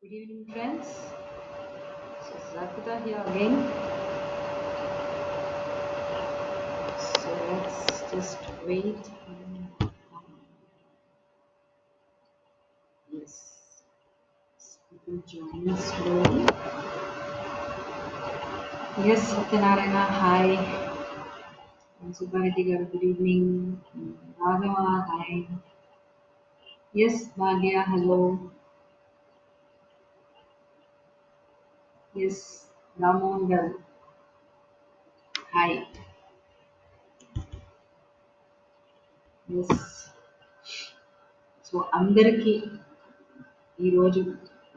Good evening, friends. So, Sarpita here again. So, let's just wait. and, um, Yes, people join us slowly. Yes, Satyanarayana, hi. And Subhareddy garu, good evening. And Raghava, hi. Yes, Bhagya, hello. Yes, Ramon garu, hi. Yes so అందరికీ ఈరోజు ఆ,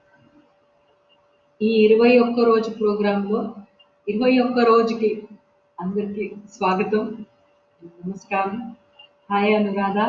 ఈ ఇరవై ఒక్క రోజు ప్రోగ్రాంలో ఇరవై ఒక్క రోజుకి అందరికీ స్వాగతం నమస్కారం hi Anuradha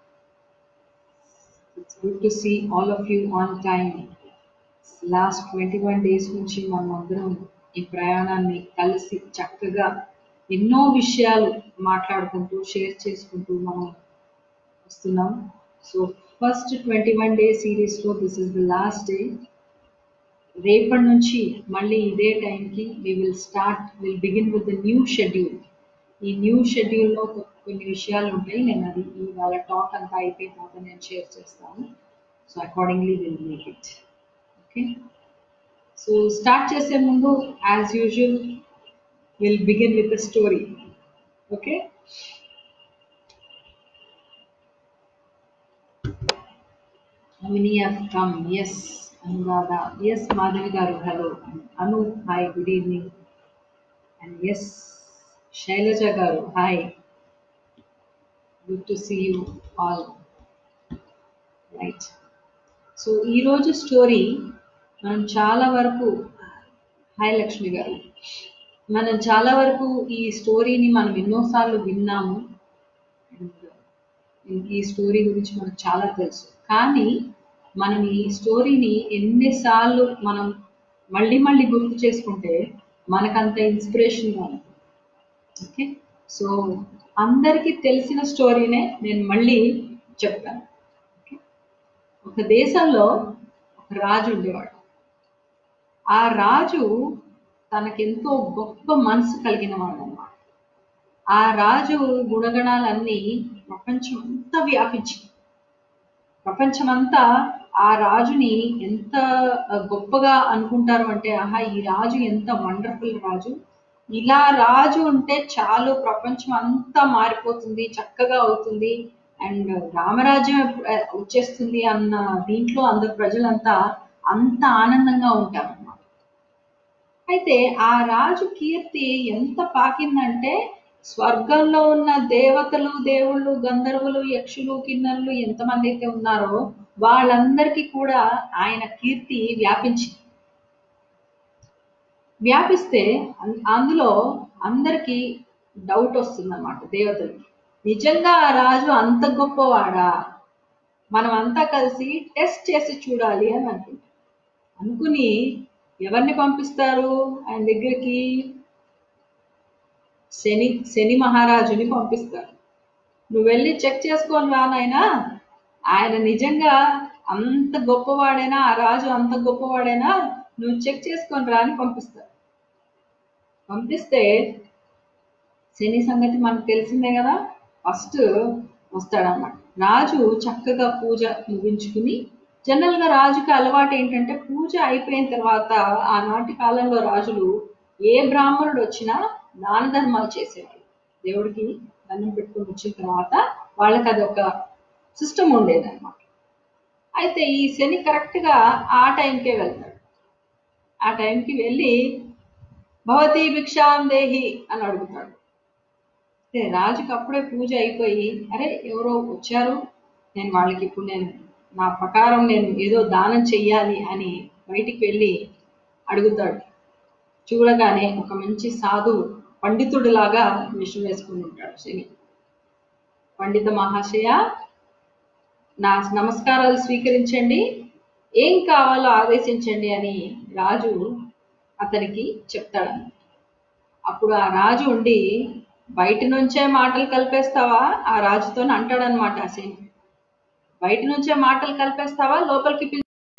it's good to see all of you on time last twenty one days నుంచి మనం అందరం ఈ ప్రయాణాన్ని కలిసి చక్కగా ఎన్నో విషయాలు మాట్లాడుకుంటూ షేర్ చేసుకుంటూ మనం వస్తున్నాం so first twenty one day సిరీస్లో this is the last day రేపటి నుంచి మళ్ళీ ఇదే టైంకి we will start will begin with the new schedule ఈ న్యూ షెడ్యూల్లో కొన్ని విషయాలు ఉంటాయి నేను అది ఇవాళ టాక్ అంతా అయిపోయిన తర్వాత నేను షేర్ చేస్తాను so accordingly will make it okay so start చేసే ముందు as usual will begin with the story okay How many have come? Yes, Anuradha. Yes, Madhavi Garu. Hello. Anu, hi, good evening. And yes, Shailaja Garu. Hi. Good to see you all. Right so ఈరోజు story మనం చాలా వరకు hi Lakshmi గారు మనం చాలా వరకు ఈ స్టోరీని మనం ఎన్నోసార్లు విన్నాము అండ్ ఈ స్టోరీ గురించి మనకు చాలా తెలుసు కానీ మనం ఈ స్టోరీని ఎన్నిసార్లు మనం మళ్ళీ మళ్ళీ గుర్తు చేసుకుంటే మనకంత ఇన్స్పిరేషన్గా ఉంటుంది ఓకే సో అందరికీ తెలిసిన స్టోరీనే నేను మళ్ళీ చెప్తాను ఓకే ఒక దేశంలో ఒక రాజు ఉండేవాడు ఆ రాజు తనకెంతో గొప్ప మనసు కలిగిన వాడు అన్నమాట ఆ రాజు గుణగణాలన్నీ ప్రపంచం అంతా వ్యాపించింది ప్రపంచమంతా ఆ రాజుని ఎంత గొప్పగా అనుకుంటారు అంటే ఆహా ఈ రాజు ఎంత వండర్ఫుల్ రాజు ఇలా రాజు ఉంటే చాలు ప్రపంచం అంతా మారిపోతుంది చక్కగా అవుతుంది అండ్ రామరాజ్యం వచ్చేస్తుంది అన్న దీంట్లో అందరు ప్రజలంతా అంత ఆనందంగా ఉంటారు అన్నమాట అయితే ఆ రాజు కీర్తి ఎంత పాకిందంటే స్వర్గంలో ఉన్న దేవతలు దేవుళ్ళు గంధర్వులు యక్షులు కిన్నరులు ఎంతమంది అయితే ఉన్నారో వాళ్ళందరికీ కూడా ఆయన కీర్తి వ్యాపించింది వ్యాపిస్తే అందులో అందరికీ డౌట్ వస్తుంది అన్నమాట దేవతలకి నిజంగా ఆ రాజు అంత గొప్పవాడా మనం అంతా కలిసి టెస్ట్ చేసి చూడాలి అని అనుకుంటాం అనుకుని ఎవరిని పంపిస్తారు ఆయన దగ్గరికి శని శని మహారాజుని పంపిస్తారు నువ్వు వెళ్ళి చెక్ చేసుకొని రా నాయనా ఆయన నిజంగా అంత గొప్పవాడైనా ఆ రాజు అంత గొప్పవాడైనా నువ్వు చెక్ చేసుకొని రా అని పంపిస్తారు పంపిస్తే శని సంగతి మనకు తెలిసిందే కదా ఫస్ట్ వస్తాడన్నమాట రాజు చక్కగా పూజ ముగించుకుని జనరల్గా రాజుకి అలవాటు ఏంటంటే పూజ అయిపోయిన తర్వాత ఆనాటి కాలంలో రాజులు ఏ బ్రాహ్మణుడు వచ్చినా దాన ధర్మాలు చేసేవాళ్ళు దేవుడికి దండం పెట్టుకుని వచ్చిన తర్వాత వాళ్ళకి అది ఒక సిస్టమ్ ఉండేదన్నమాట అయితే ఈ శని కరెక్ట్గా ఆ టైంకే వెళ్తాడు ఆ టైంకి వెళ్ళి భవతి భిక్షాం దేహి అని అడుగుతాడు అయితే రాజుకి అప్పుడే పూజ అయిపోయి అరే ఎవరో వచ్చారు నేను వాళ్ళకి ఇప్పుడు నేను నా ప్రకారం నేను ఏదో దానం చెయ్యాలి అని బయటికి వెళ్ళి అడుగుతాడు చూడగానే ఒక మంచి సాధు పండితుడిలాగా విషం వేసుకుని ఉంటాడు శని పండిత మహాశయ నా నమస్కారాలు స్వీకరించండి ఏం కావాలో ఆదేశించండి అని రాజు అతనికి చెప్తాడు అప్పుడు ఆ రాజు ఉండి బయట నుంచే మాటలు కలిపేస్తావా ఆ రాజుతో అంటాడనమాట ఆ శని బయట నుంచే మాటలు కలిపేస్తావా లోపలికి పిలిచి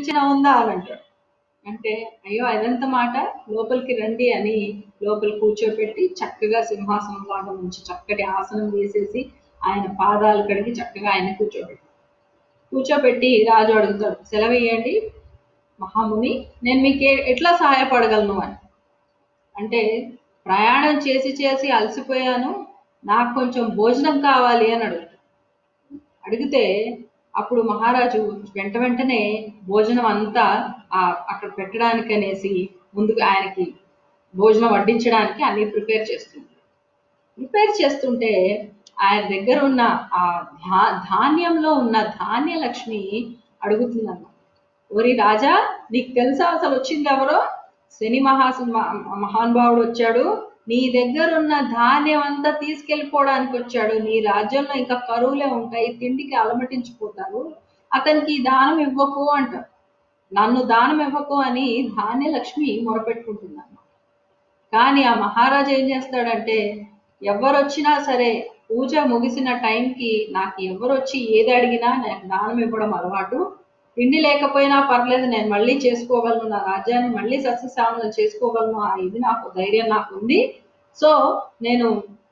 కించన ఉందా అని అంటాడు అంటే అయ్యో అదంత మాట లోపలికి రండి అని లోపల కూర్చోబెట్టి చక్కగా సింహాసనం లాగా ఉంచి చక్కటి ఆసనం వేసేసి ఆయన పాదాలు కడిగి చక్కగా ఆయన కూర్చోబెట్టి కూర్చోబెట్టి రాజు అడుగుతాడు సెలవేయండి మహాముని నేను మీకు ఏ- ఎట్లా సహాయపడగలను అని అంటే ప్రయాణం చేసి చేసి అలసిపోయాను నాకు కొంచెం భోజనం కావాలి అని అడుగుతాడు అడిగితే అప్పుడు మహారాజు వెంట వెంటనే భోజనం అంతా ఆ అక్కడ పెట్టడానికి అనేసి ముందుకు ఆయనకి భోజనం వడ్డించడానికి అన్ని ప్రిపేర్ చేస్తుంది ప్రిపేర్ చేస్తుంటే ఆయన దగ్గర ఉన్న ఆ ధా ధాన్యంలో ఉన్న ధాన్య లక్ష్మి అడుగుతుందన్న ఓరి రాజా నీకు తెలుసా అసలు వచ్చింది ఎవరో శని మహాసు మహానుభావుడు వచ్చాడు నీ దగ్గర ఉన్న ధాన్యం అంతా తీసుకెళ్ళిపోవడానికి వచ్చాడు నీ రాజ్యంలో ఇంకా కరువులే ఉంటాయి తిండికి అలమటించిపోతారు అతనికి ఈ దానం ఇవ్వకు అంటారు నన్ను దానం ఇవ్వకు అని ధాన్యలక్ష్మి మొరపెట్టుకుంటుందన్న కానీ ఆ మహారాజు ఏం చేస్తాడంటే ఎవరొచ్చినా సరే పూజ ముగిసిన టైంకి నాకు ఎవరొచ్చి ఏది అడిగినా నాకు దానం ఇవ్వడం అలవాటు తిండి లేకపోయినా పర్లేదు నేను మళ్ళీ చేసుకోగలను నా రాజ్యాన్ని మళ్ళీ సస్యశ్యామలం చేసుకోగలను ఆ ఇది నాకు ధైర్యం నాకు ఉంది సో నేను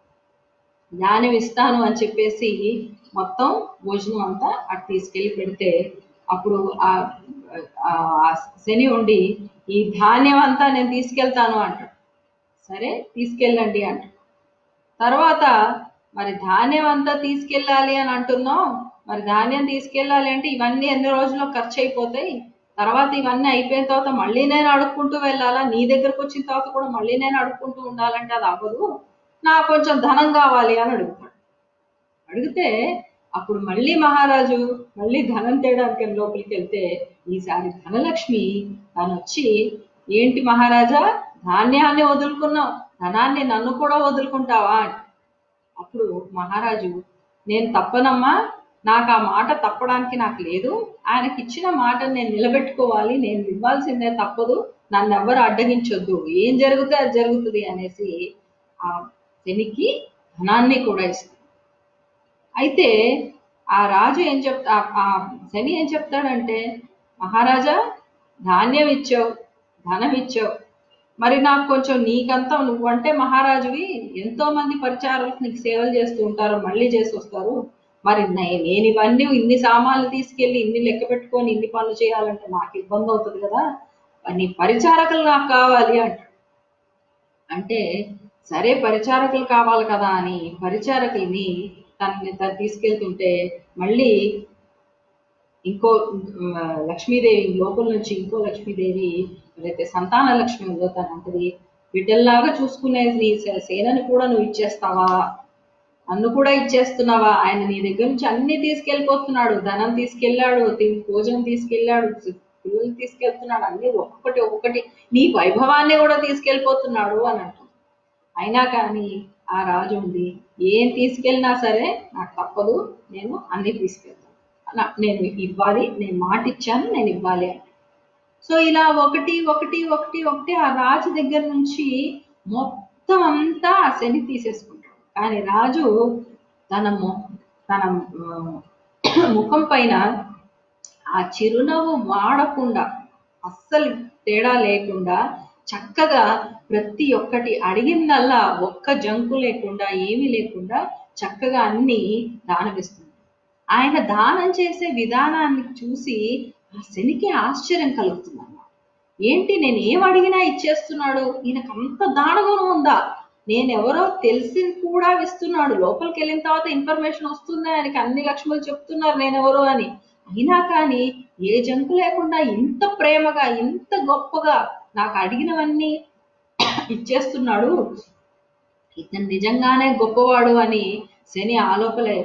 జ్ఞానం ఇస్తాను అని చెప్పేసి మొత్తం భోజనం అంతా అటు తీసుకెళ్లి పెడితే అప్పుడు ఆ ఆ ఆ శని ఉండి ఈ ధాన్యం అంతా నేను తీసుకెళ్తాను అంటాడు సరే తీసుకెళ్ళండి అంటాడు తర్వాత మరి ధాన్యం అంతా తీసుకెళ్ళాలి అని అంటున్నాం మరి ధాన్యం తీసుకెళ్ళాలి అంటే ఇవన్నీ ఎన్ని రోజుల్లో ఖర్చు అయిపోతాయి తర్వాత ఇవన్నీ అయిపోయిన తర్వాత మళ్ళీ నేను అడుక్కుంటూ వెళ్ళాలా నీ దగ్గరకు వచ్చిన తర్వాత కూడా మళ్ళీ నేను అడుక్కుంటూ ఉండాలంటే అది అవ్వదు నాకు కొంచెం ధనం కావాలి అని అడుగుతాడు అడిగితే అప్పుడు మళ్ళీ మహారాజు మళ్ళీ ధనం తేడానికి లోపలికి వెళ్తే ఈసారి ధనలక్ష్మి తను వచ్చి ఏంటి మహారాజా ధాన్యాన్ని వదులుకున్నావు ధనాన్ని నన్ను కూడా వదులుకుంటావా అని అప్పుడు మహారాజు నేను తప్పనమ్మా నాకు ఆ మాట తప్పడానికి నాకు లేదు ఆయనకి ఇచ్చిన మాటను నేను నిలబెట్టుకోవాలి నేను ఇవ్వాల్సిందే తప్పదు నన్ను ఎవ్వరు అడ్డగించొద్దు ఏం జరిగితే అది జరుగుతుంది అనేసి ఆ శనికి ధనాన్ని కూడా ఇస్తుంది అయితే ఆ రాజు ఏం చెప్తా ఆ- ఆ శని ఏం చెప్తాడంటే మహారాజా ధాన్యం ఇచ్చావు ధనం ఇచ్చావు మరి నాకు కొంచెం నీకంతా నువ్వంటే మహారాజువి ఎంతో మంది పరిచారులకు నీకు సేవలు చేస్తూ ఉంటారు మళ్ళీ చేసి వస్తారు మరి నే- నేను ఇవన్నీ ఇన్ని సామాన్లు తీసుకెళ్లి ఇన్ని లెక్క పెట్టుకొని ఇన్ని పనులు చేయాలంటే నాకు ఇబ్బంది అవుతుంది కదా మరి నీ పరిచారకులు నాకు కావాలి అంటాడు అంటే సరే పరిచారకులు కావాలి కదా అని పరిచారకుల్ని తనని తను తీసుకెళ్తుంటే మళ్ళీ ఇంకో ఉమ్, లక్ష్మీదేవి లోపల నుంచి ఇంకో లక్ష్మీదేవి ఏదైతే సంతాన లక్ష్మి ఉందో తను అంటది బిడ్డల్లాగా చూసుకునే నీ సే- సేనని కూడా నువ్వు ఇచ్చేస్తావా నన్ను కూడా ఇచ్చేస్తున్నావా ఆయన నీ దగ్గర నుంచి అన్ని తీసుకెళ్ళిపోతున్నాడు ధనం తీసుకెళ్ళాడు తి- భోజనం తీసుకెళ్ళాడు పిల్లలు తీసుకెళ్తున్నాడు అన్ని ఒక్కొక్కటి ఒక్కొక్కటి నీ వైభవాన్ని కూడా తీసుకెళ్ళిపోతున్నాడు అని అంటుంది అయినా కానీ ఆ రాజు ఉంది ఏం తీసుకెళ్ళినా సరే నాకు తప్పదు నేను అన్ని తీసుకెళ్తాను నా- నేను ఇవ్వాలి నేను మాట ఇచ్చాను నేను ఇవ్వాలి అని సో ఇలా ఒకటి ఒకటి ఒకటి ఒకటి ఆ రాజు దగ్గర నుంచి మొత్తం అంతా ఆ శని తీసేసుకుంటాడు కానీ రాజు తన మొ- తన ఆ, ముఖం పైన ఆ చిరునవ్వు వాడకుండా అస్సలు తేడా లేకుండా చక్కగా ప్రతి ఒక్కటి అడిగిందల్లా ఒక్క జంకు లేకుండా ఏమీ లేకుండా చక్కగా అన్ని దానమిస్తుంది ఆయన దానం చేసే విధానాన్ని చూసి ఆ శనికి ఆశ్చర్యం కలుగుతుంది ఏంటి నేను ఏం అడిగినా ఇచ్చేస్తున్నాడు ఈయనకు అంత దానగుణం ఉందా నేనెవరో తెలిసి కూడా ఇస్తున్నాడు లోపలికి వెళ్ళిన తర్వాత ఇన్ఫర్మేషన్ వస్తుంది ఆయనకి అన్ని లక్ష్ములు చెప్తున్నారు నేనెవరో అని అయినా కానీ ఏ జంకు లేకుండా ఇంత ప్రేమగా ఇంత గొప్పగా నాకు అడిగినవన్నీ ఇచ్చేస్తున్నాడు ఇతను నిజంగానే గొప్పవాడు అని శని ఆ లోపలే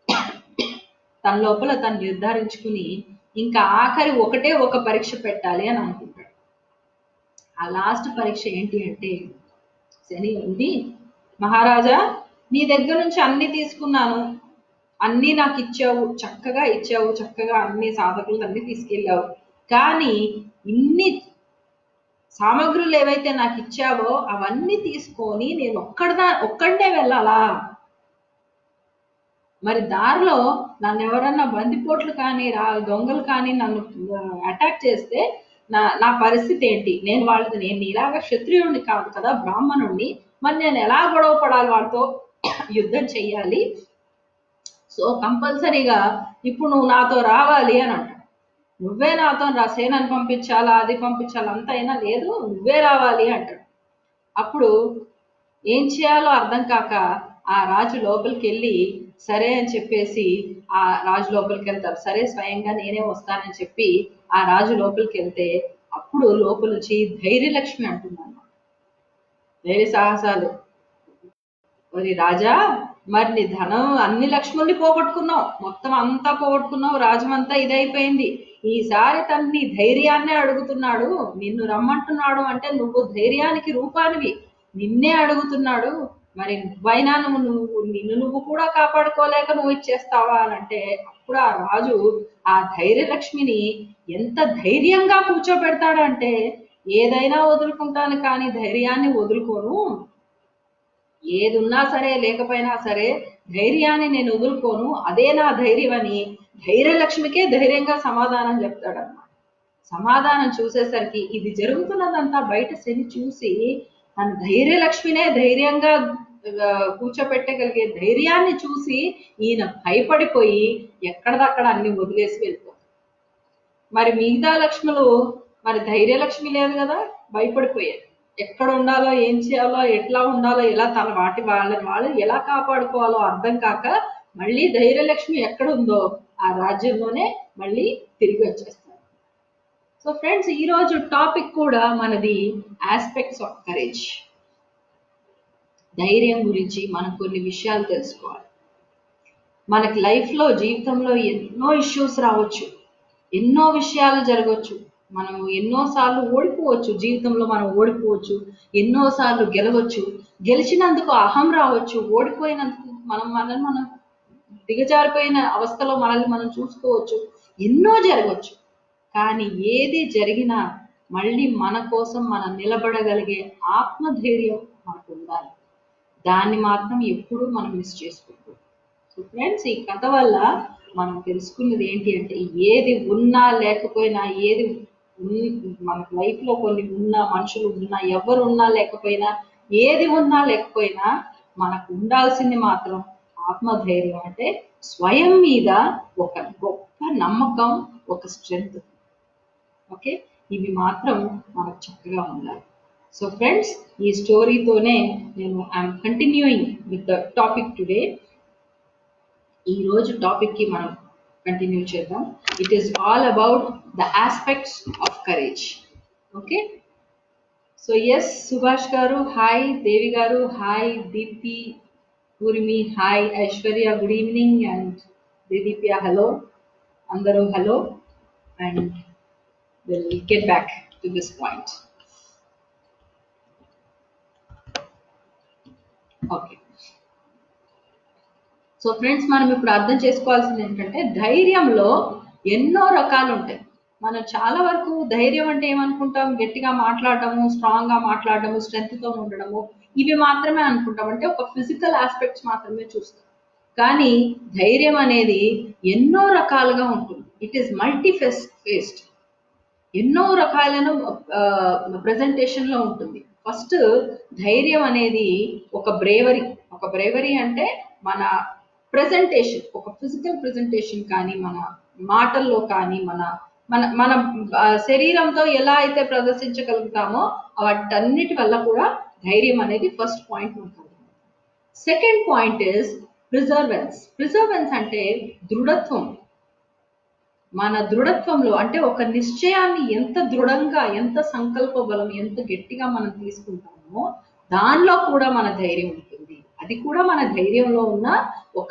తన లోపల తను నిర్ధారించుకుని ఇంకా ఆఖరి ఒకటే ఒక పరీక్ష పెట్టాలి అని అనుకుంటాడు ఆ లాస్ట్ పరీక్ష ఏంటి అంటే శని ఉంది మహారాజా నీ దగ్గర నుంచి అన్ని తీసుకున్నాను అన్నీ నాకు ఇచ్చావు చక్కగా ఇచ్చావు చక్కగా అన్ని సాధకులు అన్ని తీసుకెళ్ళావు కానీ ఇన్ని సామగ్రులు ఏవైతే నాకు ఇచ్చావో అవన్నీ తీసుకొని నేను ఒక్కడదా ఒక్కడే వెళ్ళాలా మరి దారిలో నన్ను ఎవరన్నా బందిపోట్లు కానీ రా దొంగలు కానీ నన్ను అటాక్ చేస్తే నా నా పరిస్థితి ఏంటి నేను వాళ్ళది నేను ఇలాగ క్షత్రియుడిని కాదు కదా బ్రాహ్మణుడిని మరి నేను ఎలా గొడవ పడాలి వాళ్ళతో యుద్ధం చెయ్యాలి సో కంపల్సరీగా ఇప్పుడు నువ్వు నాతో రావాలి అని అంటాడు నువ్వే నాతో రా సేనని పంపించాలా అది పంపించాలా అంత అయినా లేదు నువ్వే రావాలి అంటాడు అప్పుడు ఏం చేయాలో అర్థం కాక ఆ రాజు లోపలికి వెళ్ళి సరే అని చెప్పేసి ఆ రాజు లోపలికి వెళ్తారు సరే స్వయంగా నేనే వస్తానని చెప్పి ఆ రాజు లోపలికి వెళ్తే అప్పుడు లోపల నుంచి ధైర్యలక్ష్మి అంటున్నాను ధైర్య సాహసాలు మరి రాజా మరి నీ ధనం అన్ని లక్ష్ముల్ని పోగొట్టుకున్నావు మొత్తం అంతా పోగొట్టుకున్నావు రాజమంతా ఇదైపోయింది ఈసారి తను నీ ధైర్యాన్నే అడుగుతున్నాడు నిన్ను రమ్మంటున్నాడు అంటే నువ్వు ధైర్యానికి రూపానివి నిన్నే అడుగుతున్నాడు మరి నువ్వైనా నువ్వు నువ్వు నిన్ను నువ్వు కూడా కాపాడుకోలేక నువ్వు ఇచ్చేస్తావా అని అంటే అప్పుడు ఆ రాజు ఆ ధైర్యలక్ష్మిని ఎంత ధైర్యంగా కూర్చోబెడతాడంటే ఏదైనా వదులుకుంటాను కానీ ధైర్యాన్ని వదులుకోను ఏది ఉన్నా సరే లేకపోయినా సరే ధైర్యాన్ని నేను వదులుకోను అదే నా ధైర్యం అని ధైర్యలక్ష్మికే ధైర్యంగా సమాధానం చెప్తాడన్నమాట సమాధానం చూసేసరికి ఇది జరుగుతున్నదంతా బయట శని చూసి తన ధైర్యలక్ష్మినే ధైర్యంగా ఆ, కూర్చోపెట్టగలిగే ధైర్యాన్ని చూసి ఈయన భయపడిపోయి ఎక్కడదక్కడ అన్ని వదిలేసి వెళ్ళిపోతాడు మరి మిగతా లక్ష్ములు మరి ధైర్యలక్ష్మి లేదు కదా భయపడిపోయారు ఎక్కడ ఉండాలో ఏం చేయాలో ఎట్లా ఉండాలో ఎలా తన వాటి వాళ్ళని వాళ్ళు ఎలా కాపాడుకోవాలో అర్థం కాక మళ్ళీ ధైర్యలక్ష్మి ఎక్కడ ఉందో ఆ రాజ్యంలోనే మళ్ళీ తిరిగి వచ్చేస్తారు సో ఫ్రెండ్స్ ఈ రోజు టాపిక్ కూడా మనది ఆస్పెక్ట్స్ ఆఫ్ కరేజ్ ధైర్యం గురించి మనం కొన్ని విషయాలు తెలుసుకోవాలి మనకి లైఫ్ లో జీవితంలో ఎన్నో ఇష్యూస్ రావచ్చు ఎన్నో విషయాలు జరగవచ్చు మనం ఎన్నో సార్లు ఓడిపోవచ్చు జీవితంలో మనం ఓడిపోవచ్చు ఎన్నో సార్లు గెలవచ్చు గెలిచినందుకు అహం రావచ్చు ఓడిపోయినందుకు మనం మనల్ని మనం దిగజారిపోయిన అవస్థలో మనల్ని మనం చూసుకోవచ్చు ఎన్నో జరగవచ్చు కానీ ఏది జరిగినా మళ్ళీ మన కోసం మనం నిలబడగలిగే ఆత్మధైర్యం మనకు ఉండాలి దాన్ని మాత్రం ఎప్పుడూ మనం మిస్ చేసుకోకూడదు సో ఫ్రెండ్స్ ఈ కథ వల్ల మనం తెలుసుకున్నది ఏంటి అంటే ఏది ఉన్నా లేకపోయినా ఏది ఉన్- మన లైఫ్ లో కొన్ని ఉన్నా మనుషులు ఉన్నా ఎవరు ఉన్నా లేకపోయినా ఏది ఉన్నా లేకపోయినా మనకు ఉండాల్సింది మాత్రం ఆత్మధైర్యం అంటే స్వయం మీద ఒక గొప్ప నమ్మకం ఒక స్ట్రెంగ్త్ ఓకే ఇవి మాత్రం మనకు చక్కగా ఉండాలి సో ఫ్రెండ్స్ ఈ స్టోరీతోనే నేను I'm continuing with the topic today ఈ రోజు టాపిక్ కి మనం కంటిన్యూ చేద్దాం it is all about the aspects of courage okay so yes Subhash garu hi Devi garu hi Deepthi పూర్మి hi Aishwarya good evening and దిదీప్య హలో అందరూ hello and will get back to this point okay so friends మనం ఇప్పుడు అర్థం చేసుకోవాల్సింది ఏంటంటే ధైర్యంలో ఎన్నో రకాలు ఉంటాయి మనం చాలా వరకు ధైర్యం అంటే ఏమనుకుంటాం గట్టిగా మాట్లాడటము స్ట్రాంగ్ గా మాట్లాడటము స్ట్రెంగ్త్ తో ఉండడము ఇవి మాత్రమే అనుకుంటాం అంటే ఒక ఫిజికల్ ఆస్పెక్ట్స్ మాత్రమే చూస్తాం కానీ ధైర్యం అనేది ఎన్నో రకాలుగా ఉంటుంది it is multi face faced ఎన్నో రకాలైన ప్రజెంటేషన్ లో ఉంటుంది ఫస్ట్ ధైర్యం అనేది ఒక బ్రేవరీ ఒక బ్రేవరీ అంటే మన ప్రెజెంటేషన్ ఒక ఫిజికల్ ప్రెజెంటేషన్ కానీ మన మాటల్లో కానీ మన మన మన ఆ, శరీరంతో ఎలా అయితే ప్రదర్శించగలుగుతామో వాటన్నిటి వల్ల కూడా ధైర్యం అనేది ఫస్ట్ పాయింట్ ఉంటుంది second point is perseverance perseverance అంటే దృఢత్వం మన దృఢత్వంలో అంటే ఒక నిశ్చయాన్ని ఎంత దృఢంగా ఎంత సంకల్ప బలం ఎంత గట్టిగా మనం తీసుకుంటామో దానిలో కూడా మన ధైర్యం ఉంటుంది అది కూడా మన ధైర్యంలో ఉన్న ఒక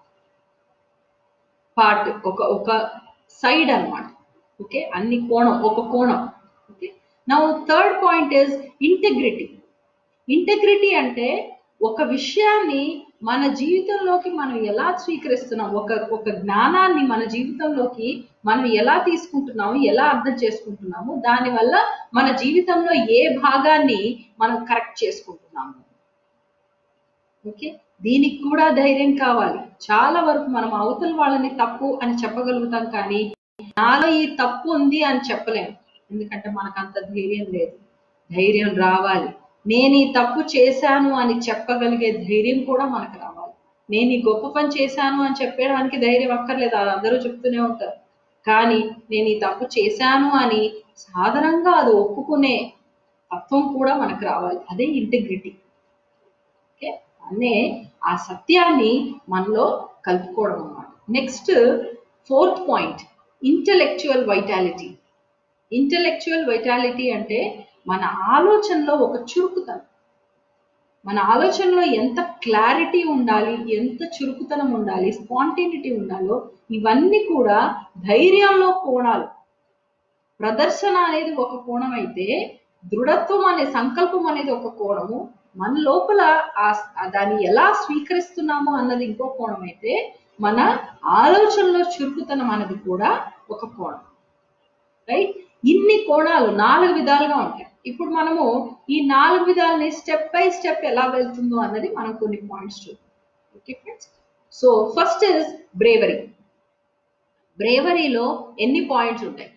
పార్ట్ ఒక ఒక సైడ్ అన్నమాట ఓకే అన్ని కోణం ఒక కోణం ఓకే నా third point is integrity integrity అంటే ఒక విషయాన్ని మన జీవితంలోకి మనం ఎలా స్వీకరిస్తున్నాం ఒక ఒక జ్ఞానాన్ని మన జీవితంలోకి మనం ఎలా తీసుకుంటున్నాము ఎలా అర్థం చేసుకుంటున్నాము దానివల్ల మన జీవితంలో ఏ భాగాన్ని మనం కరెక్ట్ చేసుకుంటున్నాము ఓకే దీనికి కూడా ధైర్యం కావాలి చాలా వరకు మనం అవతల వాళ్ళని తప్పు అని చెప్పగలుగుతాం కానీ నాలో ఈ తప్పు ఉంది అని చెప్పలేము ఎందుకంటే మనకు అంత ధైర్యం లేదు ధైర్యం రావాలి నేను ఈ తప్పు చేశాను అని చెప్పగలిగే ధైర్యం కూడా మనకు రావాలి నేను ఈ గొప్ప పని చేశాను అని చెప్పడానికి ధైర్యం అక్కర్లేదు అది అందరూ చెప్తూనే ఉంటారు కానీ నేను ఈ తప్పు చేశాను అని సాధారణంగా అది ఒప్పుకునే తత్వం కూడా మనకు రావాలి అదే ఇంటిగ్రిటీ ఓకే అనే ఆ సత్యాన్ని మనలో కలుపుకోవడం అన్నమాట next fourth point intellectual vitality intellectual vitality అంటే మన ఆలోచనలో ఒక చురుకుతనం మన ఆలోచనలో ఎంత క్లారిటీ ఉండాలి ఎంత చురుకుతనం ఉండాలి స్పాంటేనిటీ ఉండాలో ఇవన్నీ కూడా ధైర్యంలో కోణాలు ప్రదర్శన అనేది ఒక కోణం అయితే దృఢత్వం అనే సంకల్పం అనేది ఒక కోణము మన లోపల ఆ దాన్ని ఎలా స్వీకరిస్తున్నామో అన్నది ఇంకో కోణం అయితే మన ఆలోచనలో చురుకుతనం అనేది కూడా ఒక కోణం రైట్ ఇన్ని కోణాలు నాలుగు విధాలుగా ఉంటాయి ఇప్పుడు మనము ఈ నాలుగు విధాలని స్టెప్ బై స్టెప్ ఎలా వెళ్తుందో అన్నది మనం కొన్ని పాయింట్స్ చూద్దాం okay friends so first is bravery బ్రేవరీలో ఎన్ని పాయింట్స్ ఉంటాయి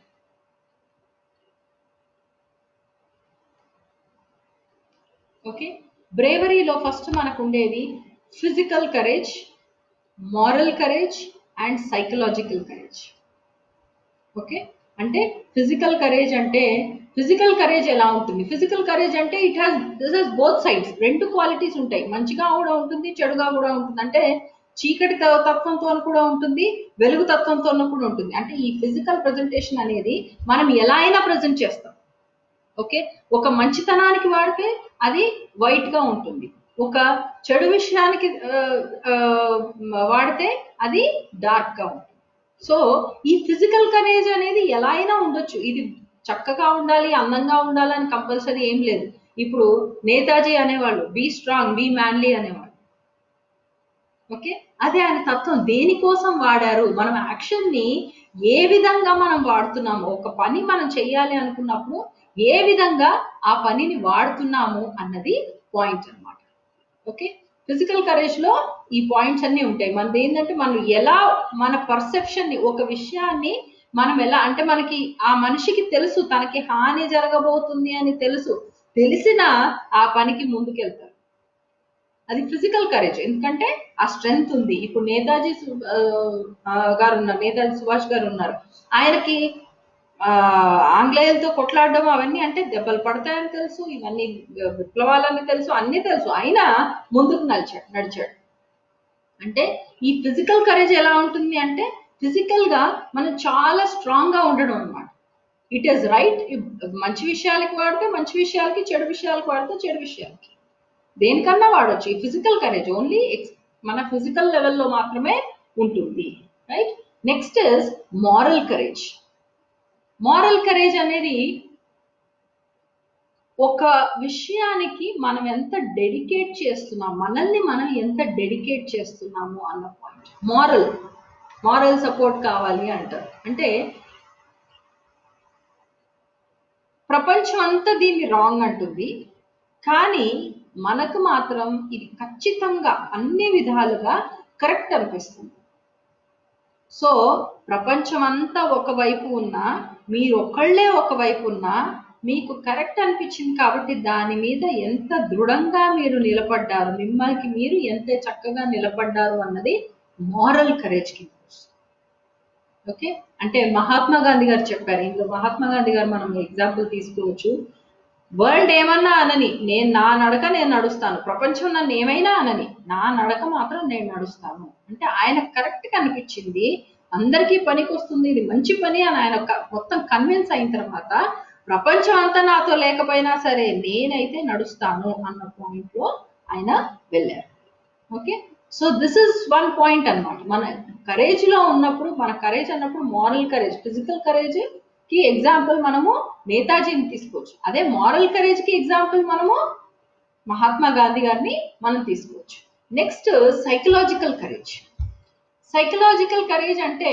ఓకే బ్రేవరీలో ఫస్ట్ మనకు ఉండేది physical courage moral courage and psychological courage okay అంటే ఫిజికల్ కరేజ్ అంటే ఫిజికల్ కరేజ్ ఎలా ఉంటుంది ఫిజికల్ కరేజ్ అంటే it has this has both sides రెండు క్వాలిటీస్ ఉంటాయి మంచిగా కూడా ఉంటుంది చెడుగా కూడా ఉంటుంది అంటే చీకటి తత్వంతో కూడా ఉంటుంది వెలుగు తత్వంతో కూడా ఉంటుంది అంటే ఈ ఫిజికల్ ప్రజెంటేషన్ అనేది మనం ఎలా అయినా ప్రజెంట్ చేస్తాం ఓకే ఒక మంచితనానికి వాడితే అది వైట్ గా ఉంటుంది ఒక చెడు విషయానికి వాడితే అది డార్క్ గా ఉంటుంది సో ఈ ఫిజికల్ కరేజ్ అనేది ఎలా అయినా ఉండొచ్చు ఇది చక్కగా ఉండాలి అందంగా ఉండాలి అని కంపల్సరీ ఏం లేదు ఇప్పుడు నేతాజీ అనేవాళ్ళు బీ స్ట్రాంగ్ బీ మ్యాన్లీ అనేవాళ్ళు ఓకే అదే ఆయన తత్వం దేనికోసం వాడారు మనం యాక్షన్ ని ఏ విధంగా మనం వాడుతున్నాము ఒక పని మనం చెయ్యాలి అనుకున్నప్పుడు ఏ విధంగా ఆ పనిని వాడుతున్నాము అన్నది పాయింట్ అనమాట ఓకే ఫిజికల్ కరేజ్ లో ఈ పాయింట్స్ అన్ని ఉంటాయి మనది ఏంటంటే మనం ఎలా మన పర్సెప్షన్ ని ఒక విషయాన్ని మనం ఎలా అంటే మనకి ఆ మనిషికి తెలుసు తనకి హాని జరగబోతుంది అని తెలుసు తెలిసిన ఆ పనికి ముందుకెళ్తారు అది ఫిజికల్ కరేజ్ ఎందుకంటే ఆ స్ట్రెంగ్త్ ఉంది ఇప్పుడు నేతాజీ గారు ఉన్నారు నేతాజీ సుభాష్ గారు ఉన్నారు ఆయనకి ఆంగ్లేయులతో కొట్లాడడం అవన్నీ అంటే దెబ్బలు పడతాయని తెలుసు ఇవన్నీ విప్లవాలని తెలుసు అన్నీ తెలుసు అయినా ముందుకు నడిచాడు నడిచాడు అంటే ఈ ఫిజికల్ కరేజ్ ఎలా ఉంటుంది అంటే ఫిజికల్ గా మనం చాలా స్ట్రాంగ్ గా ఉండడం అనమాట ఇట్ ఈస్ రైట్ మంచి విషయాలకి వాడితే మంచి విషయాలకి చెడు విషయాలకు వాడితే చెడు విషయాలకి దేనికన్నా వాడచ్చు ఈ ఫిజికల్ కరేజ్ ఓన్లీ మన ఫిజికల్ లెవెల్లో మాత్రమే ఉంటుంది right next is moral courage moral courage అనేది ఒక విషయానికి మనం ఎంత డెడికేట్ చేస్తున్నాం మనల్ని మనం ఎంత డెడికేట్ చేస్తున్నాము అన్న పాయింట్ మారల్ మారల్ సపోర్ట్ కావాలి అంటారు అంటే ప్రపంచం అంతా దీన్ని రాంగ్ అంటుంది కానీ మనకు మాత్రం ఇది ఖచ్చితంగా అన్ని విధాలుగా కరెక్ట్ అనిపిస్తుంది సో ప్రపంచం అంతా ఒకవైపు ఉన్నా మీరు ఒకళ్ళే ఒకవైపు ఉన్నా మీకు కరెక్ట్ అనిపించింది కాబట్టి దాని మీద ఎంత దృఢంగా మీరు నిలబడ్డారు మిమ్మల్ని మీరు ఎంత చక్కగా నిలబడ్డారు అన్నది మారల్ కరేజ్ కింద ఓకే అంటే మహాత్మా గాంధీ గారు చెప్పారు ఇందులో మహాత్మా గాంధీ గారు మనం ఎగ్జాంపుల్ తీసుకోవచ్చు వరల్డ్ ఏమన్నా అనని నేను నా నడక నేను నడుస్తాను ప్రపంచం నన్ను ఏమైనా అనని నా నడక మాత్రం నేను నడుస్తాను అంటే ఆయన కరెక్ట్ గా అనిపించింది అందరికీ పనికి వస్తుంది ఇది మంచి పని అని ఆయన మొత్తం కన్విన్స్ అయిన తర్వాత ప్రపంచం అంతా నాతో లేకపోయినా సరే నేనైతే నడుస్తాను అన్న పాయింట్ లో ఆయన వెళ్ళారు okay so this is one point అనమాట మన కరేజ్ లో ఉన్నప్పుడు మన కరేజ్ అన్నప్పుడు మారల్ కరేజ్ ఫిజికల్ కరేజ్ కి ఎగ్జాంపుల్ మనము నేతాజీని తీసుకోవచ్చు అదే మారల్ కరేజ్ కి ఎగ్జాంపుల్ మనము మహాత్మా గాంధీ గారిని మనం తీసుకోవచ్చు next psychological courage psychological courage అంటే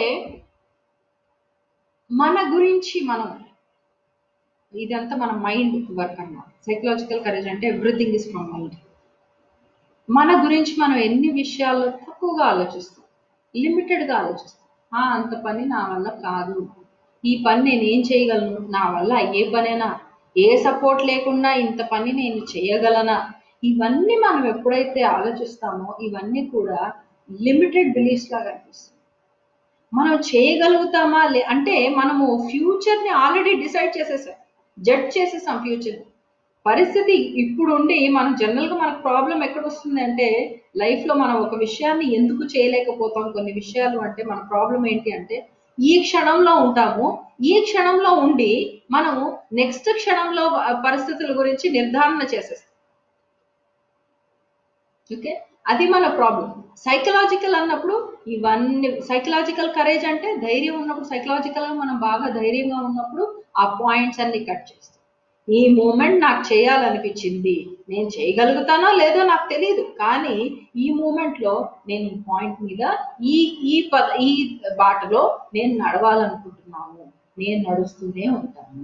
మన గురించి మనం ఇదంతా మన మైండ్ వర్క్ అన్నమాట సైకలాజికల్ కరేజ్ అంటే ఎవ్రీథింగ్ ఇస్ ఫ్రమ్ మైండ్ మన గురించి మనం ఎన్ని విషయాల్లో తక్కువగా ఆలోచిస్తాం లిమిటెడ్ గా ఆలోచిస్తాం ఆ అంత పని నా వల్ల కాదు ఈ పని నేను ఏం చేయగలను నా వల్ల అయ్యే పనేనా ఏ సపోర్ట్ లేకుండా ఇంత పని నేను చేయగలనా ఇవన్నీ మనం ఎప్పుడైతే ఆలోచిస్తామో ఇవన్నీ కూడా లిమిటెడ్ బిలీఫ్స్ లాగా అనిపిస్తుంది మనం చేయగలుగుతామా లే అంటే మనము ఫ్యూచర్ ని ఆల్రెడీ డిసైడ్ చేసేసాం జడ్జ్ చేసేసాం ఫ్యూచర్ పరిస్థితి ఇప్పుడు ఉండి మనం జనరల్ గా మనకు ప్రాబ్లం ఎక్కడ వస్తుంది అంటే లైఫ్ లో మనం ఒక విషయాన్ని ఎందుకు చేయలేకపోతాం కొన్ని విషయాలు అంటే మన ప్రాబ్లం ఏంటి అంటే ఈ క్షణంలో ఉంటాము ఈ క్షణంలో ఉండి మనము నెక్స్ట్ క్షణంలో పరిస్థితుల గురించి నిర్ధారణ చేసేస్తాం ఓకే అది మన ప్రాబ్లం సైకలాజికల్ అన్నప్పుడు ఇవన్నీ సైకలాజికల్ కరేజ్ అంటే ధైర్యం ఉన్నప్పుడు సైకలాజికల్ గా మనం బాగా ధైర్యంగా ఉన్నప్పుడు ఆ పాయింట్స్ అన్ని కట్ చేస్తాం ఈ మూమెంట్ నాకు చేయాలనిపించింది నేను చేయగలుగుతానో లేదో నాకు తెలియదు కానీ ఈ మూమెంట్ లో నేను ఈ పాయింట్ మీద ఈ ఈ పద ఈ బాటలో నేను నడవాలనుకుంటున్నాను నేను నడుస్తూనే ఉంటాను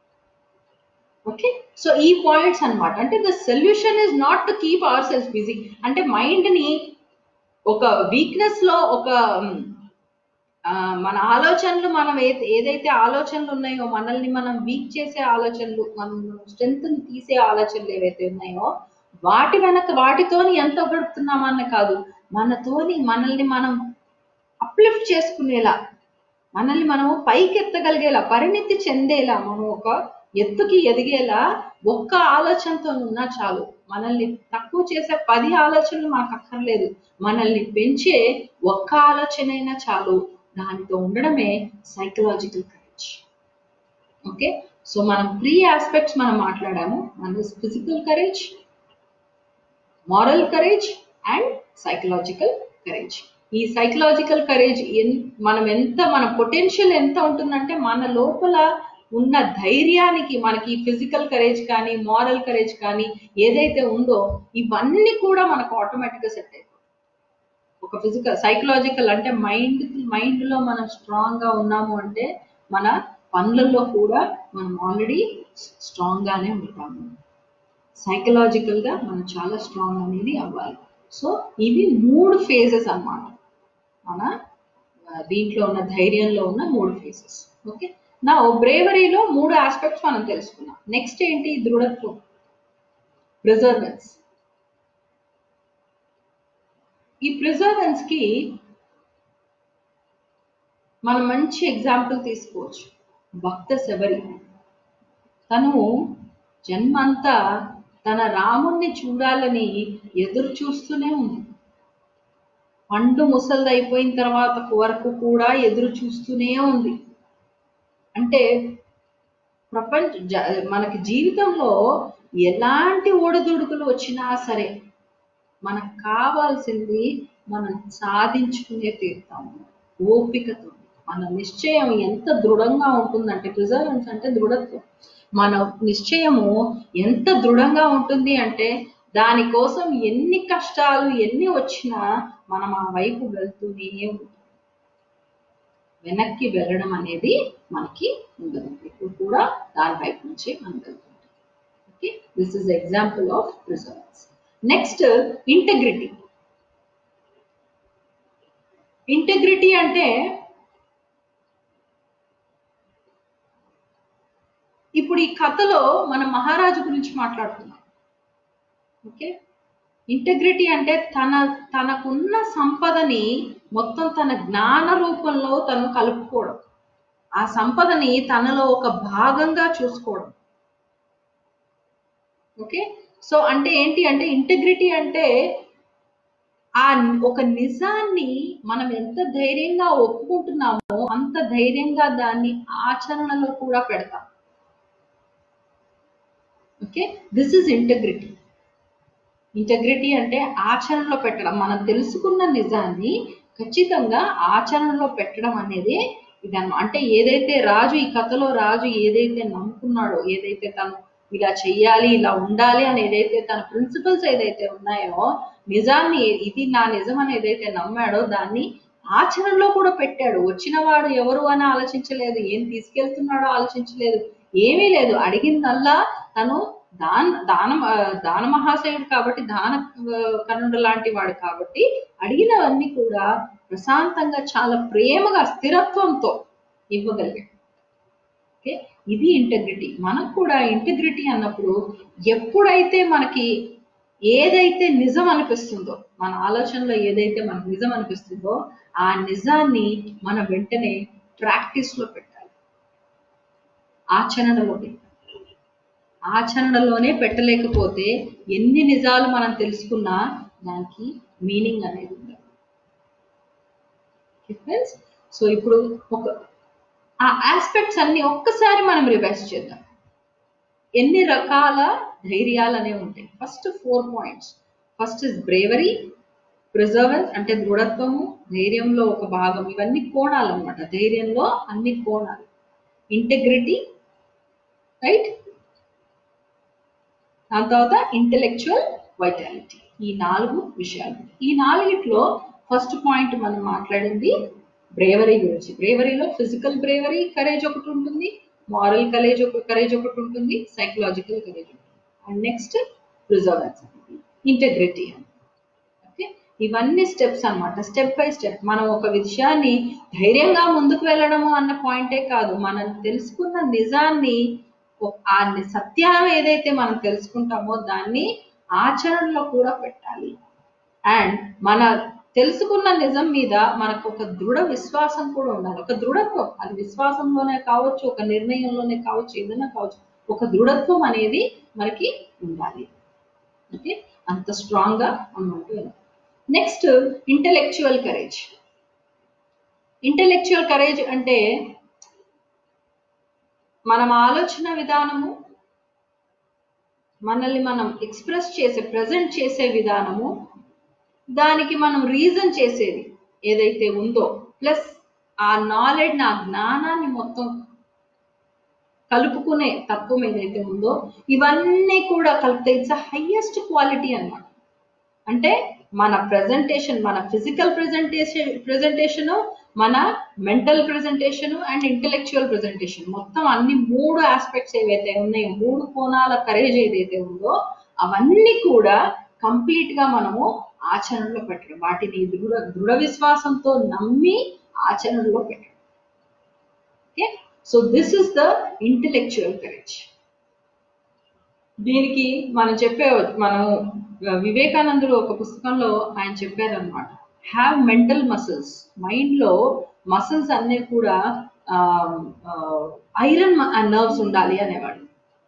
ఓకే సో ఈ పాయింట్స్ అన్నమాట అంటే the solution is not to keep our selves busy అంటే మైండ్ ని ఒక వీక్నెస్ లో ఒక మ్, ఆ, మన ఆలోచనలు మనం ఏ- ఏదైతే ఆలోచనలు ఉన్నాయో మనల్ని మనం వీక్ చేసే ఆలోచనలు మనం స్ట్రెంత్ ని తీసే ఆలోచనలు ఏవైతే ఉన్నాయో వాటి వెనక వాటితోని ఎంత గడుపుతున్నామన్న కాదు మనతోని మనల్ని మనం అప్లిఫ్ట్ చేసుకునేలా మనల్ని మనము పైకి ఎత్తగలిగేలా పరిణితి చెందేలా మనం ఒక ఎత్తుకి ఎదిగేలా ఒక్క ఆలోచనతో ఉన్నా చాలు మనల్ని తక్కువ చేసే పది ఆలోచనలు మనకు అక్కర్లేదు మనల్ని పెంచే ఒక్క ఆలోచన అయినా చాలు దానితో ఉండడమే సైకలాజికల్ కరేజ్ ఓకే సో మనం త్రీ ఆస్పెక్ట్స్ మనం మాట్లాడాము మన physical courage moral courage and psychological courage ఈ సైకలాజికల్ కరేజ్ మనం ఎంత మన పొటెన్షియల్ ఎంత ఉంటుందంటే మన లోపల ఉన్న ధైర్యానికి మనకి ఫిజికల్ కరేజ్ కానీ మారల్ కరేజ్ కానీ ఏదైతే ఉందో ఇవన్నీ కూడా మనకు ఆటోమేటిక్ గా సెట్ అయిపోతాయి ఒక ఫిజికల్ సైకలాజికల్ అంటే మైండ్ మైండ్ లో మనం స్ట్రాంగ్ గా ఉన్నాము అంటే మన పనులలో కూడా మనం ఆల్రెడీ స్ట్రాంగ్ గానే ఉంటాము సైకలాజికల్ గా మనం చాలా స్ట్రాంగ్ అనేది అవ్వాలి సో ఇవి మూడు ఫేజెస్ అన్నమాట మన ఆ, దీంట్లో ఉన్న ధైర్యంలో ఉన్న మూడు ఫేజెస్ ఓకే నా బ్రేవరీలో మూడు ఆస్పెక్ట్స్ మనం తెలుసుకున్నాం నెక్స్ట్ ఏంటి దృఢత్వం ప్రిజర్వెన్స్ ఈ ప్రిజర్వెన్స్ కి మనం మంచి ఎగ్జాంపుల్ తీసుకోవచ్చు భక్త శబరి తను జన్మంతా తన రాముణ్ణి చూడాలని ఎదురు చూస్తూనే ఉంది పండు ముసలిది అయిపోయిన తర్వాత వరకు కూడా ఎదురు చూస్తూనే ఉంది అంటే ప్రపంచ జ- మనకి జీవితంలో ఎలాంటి ఒడిదుడుకులు వచ్చినా సరే మనకు కావాల్సింది మనం సాధించుకునే తీరుతాము ఓపికతో మన నిశ్చయం ఎంత దృఢంగా ఉంటుందంటే ప్రిజర్వెన్స్ అంటే దృఢత్వం మన నిశ్చయము ఎంత దృఢంగా ఉంటుంది అంటే దానికోసం ఎన్ని కష్టాలు ఎన్ని వచ్చినా మనం ఆ వైపు వెళ్తూనే ఉంటాం వెనక్కి వెళ్ళడం అనేది మనకి ఉండదు ఇప్పుడు కూడా దాని వైపు నుంచే మనం వెళ్తుంటాం okay this is example of perseverance next integrity integrity అంటే ఇప్పుడు ఈ కథలో మన మహారాజు గురించి మాట్లాడుతున్నాం ఓకే ఇంటెగ్రిటీ అంటే తన తనకున్న సంపదని మొత్తం తన జ్ఞాన రూపంలో తను కలుపుకోవడం ఆ సంపదని తనలో ఒక భాగంగా చూసుకోవడం ఓకే సో అంటే ఏంటి అంటే ఇంటెగ్రిటీ అంటే ఆ ఒక నిజాన్ని మనం ఎంత ధైర్యంగా ఒప్పుకుంటున్నామో అంత ధైర్యంగా దాన్ని ఆచరణలో కూడా పెడతాం okay this is integrity integrity అంటే ఆచరణలో పెట్టడం మనం తెలుసుకున్న నిజాన్ని ఖచ్చితంగా ఆచరణలో పెట్టడం అనేది ఇదన్న అంటే ఏదైతే రాజు ఈ కథలో రాజు ఏదైతే నమ్ముకున్నాడో ఏదైతే తను ఇలా చెయ్యాలి ఇలా ఉండాలి అని ఏదైతే తన ప్రిన్సిపల్స్ ఏదైతే ఉన్నాయో నిజాన్ని ఇది నా నిజం అని ఏదైతే నమ్మాడో దాన్ని ఆచరణలో కూడా పెట్టాడు వచ్చిన వాడు ఎవరు అని ఆలోచించలేదు ఏం తీసుకెళ్తున్నాడో ఆలోచించలేదు ఏమీ లేదు అడిగిందల్లా తను దాన దానం ఆ, దాన మహాశయుడు కాబట్టి దాన ఆ, కర్ణుడు లాంటి వాడు కాబట్టి అడిగినవన్నీ కూడా ప్రశాంతంగా చాలా ప్రేమగా స్థిరత్వంతో ఇవ్వగలిగాడు ఓకే ఇది ఇంటగ్రిటీ మనకు కూడా ఇంటగ్రిటీ అన్నప్పుడు ఎప్పుడైతే మనకి ఏదైతే నిజం అనిపిస్తుందో మన ఆలోచనలో ఏదైతే మనకు నిజం అనిపిస్తుందో ఆ నిజాన్ని మనం వెంటనే ప్రాక్టీస్ లో పెట్టాలి ఆచరణలో పెట్టాలి ఆచరణలోనే పెట్టలేకపోతే ఎన్ని నిజాలు మనం తెలుసుకున్నా దానికి మీనింగ్ అనేది ఉండదు ఫ్రెండ్స్ సో ఇప్పుడు ఒక ఆ ఆస్పెక్ట్స్ అన్ని ఒక్కసారి మనం రివైజ్ చేద్దాం ఎన్ని రకాల ధైర్యాలు అనేవి ఉంటాయి first four points first is bravery perseverance అంటే దృఢత్వము ధైర్యంలో ఒక భాగం ఇవన్నీ కోణాలు అనమాట ధైర్యంలో అన్ని కోణాలు ఇంటెగ్రిటీ రైట్ దాని తర్వాత ఇంటెలెక్చువల్ వైటాలిటీ ఈ నాలుగు విషయాలు ఈ నాలుగిట్లో ఫస్ట్ పాయింట్ మనం మాట్లాడింది బ్రేవరీ గురించి బ్రేవరీలో ఫిజికల్ బ్రేవరీ కరేజ్ ఒకటి ఉంటుంది మారల్ కరేజ్ ఒక కరేజ్ ఒకటి ఉంటుంది సైకలాజికల్ కరేజ్ ఉంటుంది and next perseverance integrity okay ఇవన్నీ స్టెప్స్ అన్నమాట స్టెప్ బై స్టెప్ మనం ఒక విషయాన్ని ధైర్యంగా ముందుకు వెళ్ళడము అన్న పాయింటే కాదు మనం తెలుసుకున్న నిజాన్ని ఒక- ఆ ని- సత్యం ఏదైతే మనం తెలుసుకుంటామో దాన్ని ఆచరణలో కూడా పెట్టాలి అండ్ మన తెలుసుకున్న నిజం మీద మనకు ఒక దృఢ విశ్వాసం కూడా ఉండాలి ఒక దృఢత్వం అది విశ్వాసంలోనే కావచ్చు ఒక నిర్ణయంలోనే కావచ్చు ఏదైనా కావచ్చు ఒక దృఢత్వం అనేది మనకి ఉండాలి ఓకే అంత స్ట్రాంగ్ గా అన్నమాట next intellectual courage intellectual courage అంటే మనం ఆలోచన విధానము మనల్ని మనం ఎక్స్ప్రెస్ చేసే ప్రజెంట్ చేసే విధానము దానికి మనం రీజన్ చేసేది ఏదైతే ఉందో ప్లస్ ఆ నాలెడ్జ్ ఆ జ్ఞానాన్ని మొత్తం కలుపుకునే తత్వం ఏదైతే ఉందో ఇవన్నీ కూడా కలిపితే ఇట్స్ హైయెస్ట్ క్వాలిటీ అన్నమాట అంటే మన ప్రెజెంటేషన్ మన ఫిజికల్ ప్రెజెంటేషన్ ప్రెజెంటేషన్ మన mental presentation and intellectual presentation మొత్తం అన్ని మూడు ఆస్పెక్ట్స్ ఏవైతే ఉన్నాయో మూడు కోణాల కరేజ్ ఏదైతే ఉందో అవన్నీ కూడా కంప్లీట్ గా మనము ఆచరణలో పెట్టడం వాటిని దృఢ దృఢ విశ్వాసంతో నమ్మి ఆచరణలో పెట్టడం okay so this is the intellectual courage దీనికి మనం చెప్పే మనం వివేకానందుడు ఒక పుస్తకంలో ఆయన చెప్పారనమాట హ్యావ్ మెంటల్ మసిల్స్ మైండ్ లో మసిల్స్ అన్నీ కూడా ఐరన్ నర్వ్స్ ఉండాలి అనేవాడు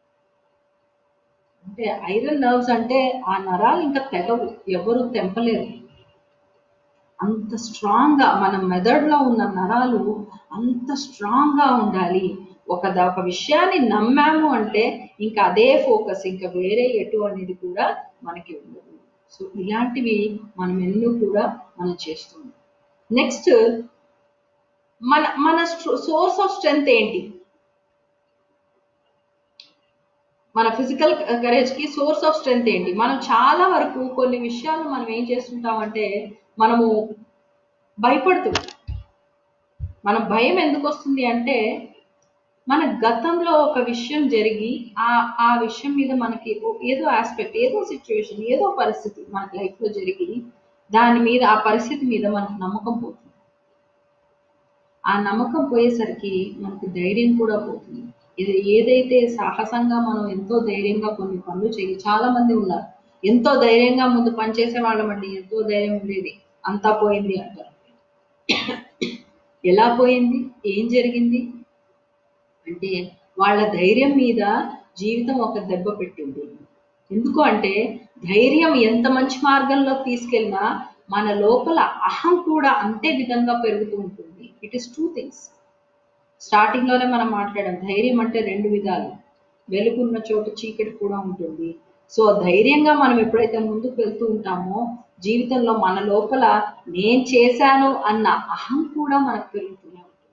అంటే ఐరన్ నర్వ్స్ అంటే ఆ నరాలు ఇంకా తెగవు ఎవరు తెంపలేరు అంత స్ట్రాంగ్ గా మన మెదడులో ఉన్న నరాలు అంత స్ట్రాంగ్ గా ఉండాలి ఒక ద- ఒక విషయాన్ని నమ్మాము అంటే ఇంకా అదే ఫోకస్ ఇంకా వేరే ఎటు అనేది కూడా మనకి ఉండదు సో ఇలాంటివి మనం ఎన్నో కూడా మనం చేస్తున్నాం నెక్స్ట్ మన మన సోర్స్ ఆఫ్ స్ట్రెంగ్త్ ఏంటి మన ఫిజికల్ కరేజ్ కి సోర్స్ ఆఫ్ స్ట్రెంగ్త్ ఏంటి మనం చాలా వరకు కొన్ని విషయాలు మనం ఏం చేస్తుంటామంటే మనము భయపడుతూ మన భయం ఎందుకు వస్తుంది అంటే మన గతంలో ఒక విషయం జరిగి ఆ ఆ విషయం మీద మనకి ఓ- ఏదో ఆస్పెక్ట్ ఏదో సిచ్యువేషన్ ఏదో పరిస్థితి మన లైఫ్ లో జరిగి దాని మీద ఆ పరిస్థితి మీద మనకు నమ్మకం పోతుంది ఆ నమ్మకం పోయేసరికి మనకు ధైర్యం కూడా పోతుంది ఇది ఏదైతే సాహసంగా మనం ఎంతో ధైర్యంగా కొన్ని పనులు చేయి చాలా మంది ఉన్నారు ఎంతో ధైర్యంగా ముందు పనిచేసే వాళ్ళమండి ఎంతో ధైర్యం ఉండేది అంతా పోయింది అంటారు ఎలా పోయింది ఏం జరిగింది అంటే వాళ్ళ ధైర్యం మీద జీవితం ఒక దెబ్బ పెట్టింది ఎందుకు అంటే ధైర్యం ఎంత మంచి మార్గంలో తీసుకెళ్ళినా మన లోపల అహం కూడా అంతే విధంగా పెరుగుతూ ఉంటుంది it is two things starting లోనే మనం మాట్లాడాం ధైర్యం అంటే రెండు విధాలు వెలుగున్న చోట చీకటి కూడా ఉంటుంది సో ధైర్యంగా మనం ఎప్పుడైతే ముందుకు వెళ్తూ ఉంటామో జీవితంలో మన లోపల నేను చేశాను అన్న అహం కూడా మనకు పెరుగుతూనే ఉంటుంది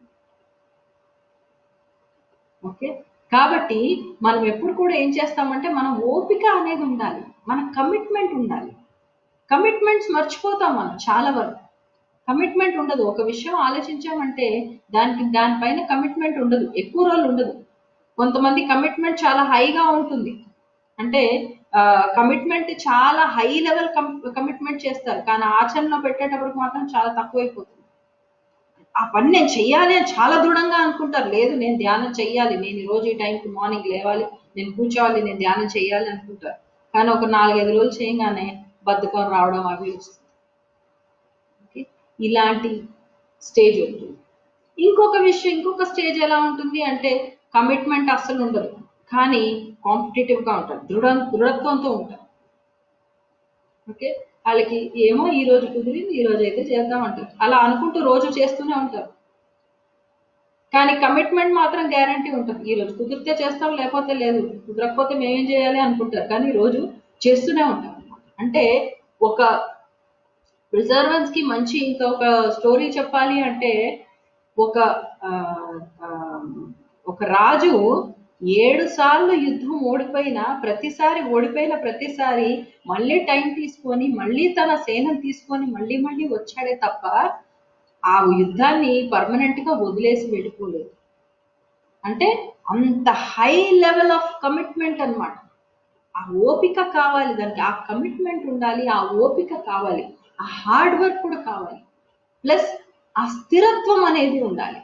ఓకే కాబట్టి మనం ఎప్పుడు కూడా ఏం చేస్తామంటే మనం ఓపిక అనేది ఉండాలి మన కమిట్మెంట్ ఉండాలి కమిట్మెంట్స్ మర్చిపోతాం మనం చాలా వరకు కమిట్మెంట్ ఉండదు ఒక విషయం ఆలోచించామంటే దానికి దానిపైన కమిట్మెంట్ ఉండదు ఎక్కువ రోజులు ఉండదు కొంతమంది కమిట్మెంట్ చాలా హైగా ఉంటుంది అంటే కమిట్మెంట్ చాలా హై లెవెల్ కమిట్మెంట్ చేస్తారు కానీ ఆచరణలో పెట్టేటప్పటికి మాత్రం చాలా తక్కువైపోతుంది ఆ పని నేను చెయ్యాలి అని చాలా దృఢంగా అనుకుంటారు లేదు నేను ధ్యానం చెయ్యాలి నేను ఈ రోజు ఈ టైంకి మార్నింగ్ లేవాలి నేను కూర్చోవాలి నేను ధ్యానం చేయాలి అనుకుంటారు కానీ ఒక నాలుగైదు రోజులు చేయగానే బద్ధకం రావడం అవి వస్తుంది ఓకే ఇలాంటి స్టేజ్ ఉంటుంది ఇంకొక విషయం ఇంకొక స్టేజ్ ఎలా ఉంటుంది అంటే కమిట్మెంట్ అస్సలు ఉండదు కానీ కాంపిటేటివ్ గా ఉంటారు దృఢ దృఢత్వంతో ఉంటారు ఓకే వాళ్ళకి ఏమో ఈ రోజు కుదిరింది ఈ రోజు అయితే చేద్దాం అంటారు అలా అనుకుంటూ రోజు చేస్తూనే ఉంటారు కానీ కమిట్మెంట్ మాత్రం గ్యారంటీ ఉంటుంది ఈ రోజు కుదిరితే చేస్తాం లేకపోతే లేదు కుదరకపోతే మేమేం చేయాలి అనుకుంటారు కానీ రోజు చేస్తూనే ఉంటారు అన్నమాట. అంటే ఒక ప్రిజర్వెన్స్ కి మంచి ఇంకా ఒక స్టోరీ చెప్పాలి అంటే ఒక ఆ, ఆ, ఒక రాజు ఏడు సార్లు యుద్ధం ఓడిపోయిన ప్రతిసారి ఓడిపోయిన ప్రతిసారి మళ్ళీ టైం తీసుకొని మళ్ళీ తన సేనను తీసుకొని మళ్ళీ మళ్ళీ వచ్చాడే తప్ప ఆ యుద్ధాన్ని పర్మనెంట్ గా వదిలేసి వెళ్ళిపోలేదు అంటే అంత హై లెవెల్ ఆఫ్ కమిట్మెంట్ అన్నమాట ఆ ఓపిక కావాలి దానికి ఆ కమిట్మెంట్ ఉండాలి ఆ ఓపిక కావాలి ఆ హార్డ్ వర్క్ కూడా కావాలి ప్లస్ ఆ స్థిరత్వం అనేది ఉండాలి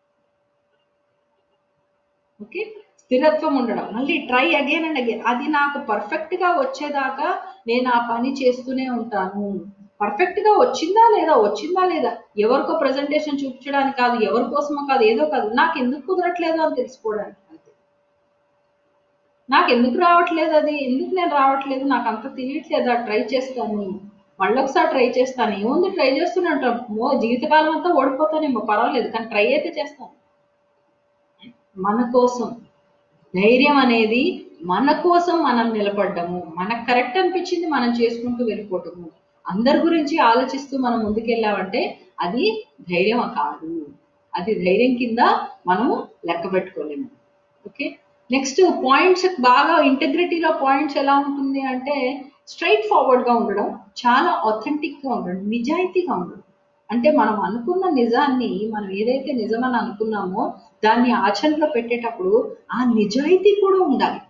ఓకే స్థిరత్వం ఉండడం మళ్ళీ ట్రై అగైన్ అండ్ అగైన్ అది నాకు పర్ఫెక్ట్ గా వచ్చేదాకా నేను ఆ పని చేస్తూనే ఉంటాను పర్ఫెక్ట్ గా వచ్చిందా లేదా వచ్చిందా లేదా ఎవరికో ప్రెజెంటేషన్ చూపించడానికి కాదు ఎవరి కోసమో కాదు ఏదో కాదు నాకు ఎందుకు కుదరట్లేదు అని తెలుసుకోవడానికి అంతే నాకు ఎందుకు రావట్లేదు అది ఎందుకు నేను రావట్లేదు నాకు అంత తెలియట్లేదా ట్రై చేస్తాను మళ్ళీ ఒకసారి ట్రై చేస్తాను ఏముంది ట్రై చేస్తూనే ఉంటాం మో జీవితకాలం అంతా ఓడిపోతానేమో పర్వాలేదు కానీ ట్రై అయితే చేస్తాను మన కోసం ధైర్యం అనేది మన కోసం మనం నిలబడ్డము మనకు కరెక్ట్ అనిపించింది మనం చేసుకుంటూ వెళ్ళిపోవటము అందరి గురించి ఆలోచిస్తూ మనం ముందుకెళ్ళామంటే అది ధైర్యం కాదు అది ధైర్యం కింద మనము లెక్క పెట్టుకోలేము ఓకే నెక్స్ట్ పాయింట్స్ బాగా ఇంటగ్రిటీలో పాయింట్స్ ఎలా ఉంటుంది అంటే స్ట్రైట్ ఫార్వర్డ్ గా ఉండడం చాలా అథెంటిక్ గా ఉండడం నిజాయితీగా ఉండడం అంటే మనం అనుకున్న నిజాన్ని మనం ఏదైతే నిజమని అనుకున్నామో దాన్ని ఆచరణలో పెట్టేటప్పుడు ఆ నిజాయితీ కూడా ఉండాలి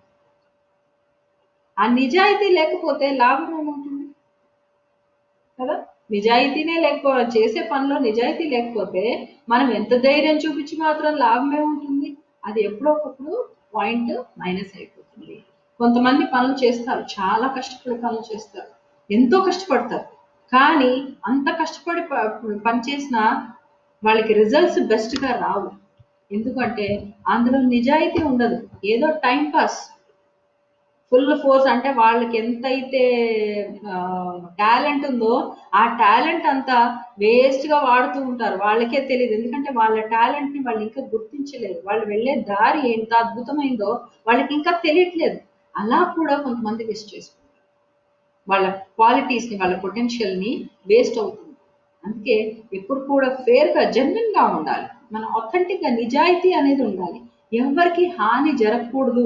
ఆ నిజాయితీ లేకపోతే లాభం ఏముంటుంది కదా నిజాయితీనే లేకపోతే చేసే పనిలో నిజాయితీ లేకపోతే మనం ఎంత ధైర్యం చూపించి మాత్రం లాభం ఏముంటుంది అది ఎప్పుడో ఒకప్పుడు పాయింట్ మైనస్ అయిపోతుంది కొంతమంది పనులు చేస్తారు చాలా కష్టపడి పనులు చేస్తారు ఎంతో కష్టపడతారు కానీ అంత కష్టపడి ప- పని చేసినా వాళ్ళకి రిజల్ట్స్ బెస్ట్ గా రావు ఎందుకంటే అందులో నిజాయితీ ఉండదు ఏదో టైం పాస్ ఫుల్ ఫోర్స్ అంటే వాళ్ళకి ఎంతైతే టాలెంట్ ఉందో ఆ టాలెంట్ అంతా వేస్ట్ గా వాడుతూ ఉంటారు వాళ్ళకే తెలియదు ఎందుకంటే వాళ్ళ టాలెంట్ ని వాళ్ళు ఇంకా గుర్తించలేదు వాళ్ళు వెళ్ళే దారి ఎంత అద్భుతమైందో వాళ్ళకి ఇంకా తెలియట్లేదు అలా కూడా కొంతమంది వేస్ట్ చేసుకుంటారు వాళ్ళ క్వాలిటీస్ ని వాళ్ళ పొటెన్షియల్ ని వేస్ట్ అవుతుంది అందుకే ఎప్పుడు కూడా ఫేర్ గా జెన్యున్ గా ఉండాలి మన అథెంటిక్ గా నిజాయితీ అనేది ఉండాలి ఎవరికి హాని జరగకూడదు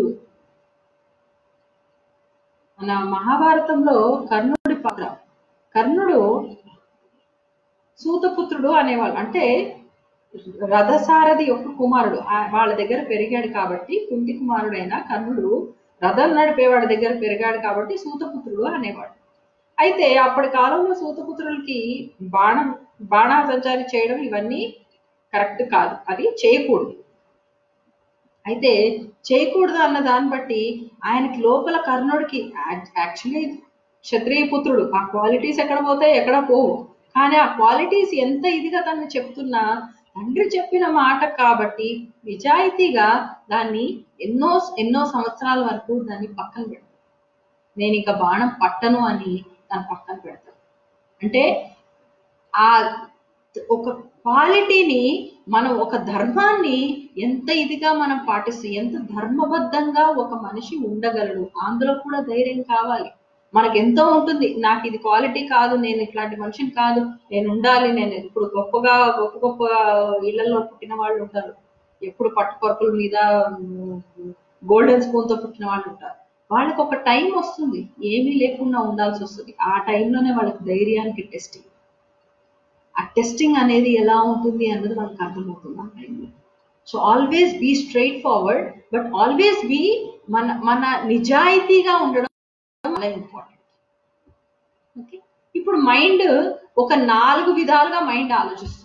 మన మహాభారతంలో కర్ణుడి పాత్ర కర్ణుడు సూతపుత్రుడు అనేవాళ్ళు అంటే రథసారథి యొక్క కుమారుడు ఆ- వాళ్ళ దగ్గర పెరిగాడు కాబట్టి కుంతి కుమారుడైన కర్ణుడు రథం నడిపేవాడి దగ్గర పెరిగాడు కాబట్టి సూతపుత్రుడు అనేవాడు అయితే అప్పటి కాలంలో సూతపుత్రులకి బాణం బాణా సంచారి చేయడం ఇవన్నీ కరెక్ట్ కాదు అది చేయకూడదు అయితే చేయకూడదు అన్న దాన్ని బట్టి ఆయనకి లోపల కర్ణుడికి యాక్చువల్లీ క్షత్రియ పుత్రుడు ఆ క్వాలిటీస్ ఎక్కడ పోతాయి ఎక్కడ పోవు కానీ ఆ క్వాలిటీస్ ఎంత ఇదిగా తను చెప్తున్నా తండ్రి చెప్పిన మాట కాబట్టి నిజాయితీగా దాన్ని ఎన్నో ఎన్నో సంవత్సరాల వరకు దాన్ని పక్కన పెడతాడు నేను ఇక బాణం పట్టను అని దాన్ని పక్కన పెడతాడు అంటే ఆ ఒక క్వాలిటీని మనం ఒక ధర్మాన్ని ఎంత ఇదిగా మనం పాటిస్తూ ఎంత ధర్మబద్ధంగా ఒక మనిషి ఉండగలడు అందులో కూడా ధైర్యం కావాలి మనకు ఎంతో ఉంటుంది నాకు ఇది క్వాలిటీ కాదు నేను ఇట్లాంటి మనిషిని కాదు నేను ఉండాలి నేను ఇప్పుడు గొప్పగా గొప్ప గొప్ప ఇళ్లలో పుట్టిన వాళ్ళు ఉంటారు ఎప్పుడు పట్టుకొరకుల మీద గోల్డెన్ స్పూన్ తో పుట్టిన వాళ్ళు ఉంటారు వాళ్ళకి ఒక టైం వస్తుంది ఏమీ లేకుండా ఉండాల్సి వస్తుంది ఆ టైంలోనే వాళ్ళకి ధైర్యానికి టెస్టింగ్ ఆ టెస్టింగ్ అనేది ఎలా ఉంటుంది అన్నది మనకు అర్థమవుతుంది ఆ టైంలో so always be straightforward but always be మన మన నిజాయితీగా ఉండడం చాలా ఇంపార్టెంట్ ఓకే ఇప్పుడు మైండ్ ఒక నాలుగు విధాలుగా మైండ్ ఆలోచిస్తుంది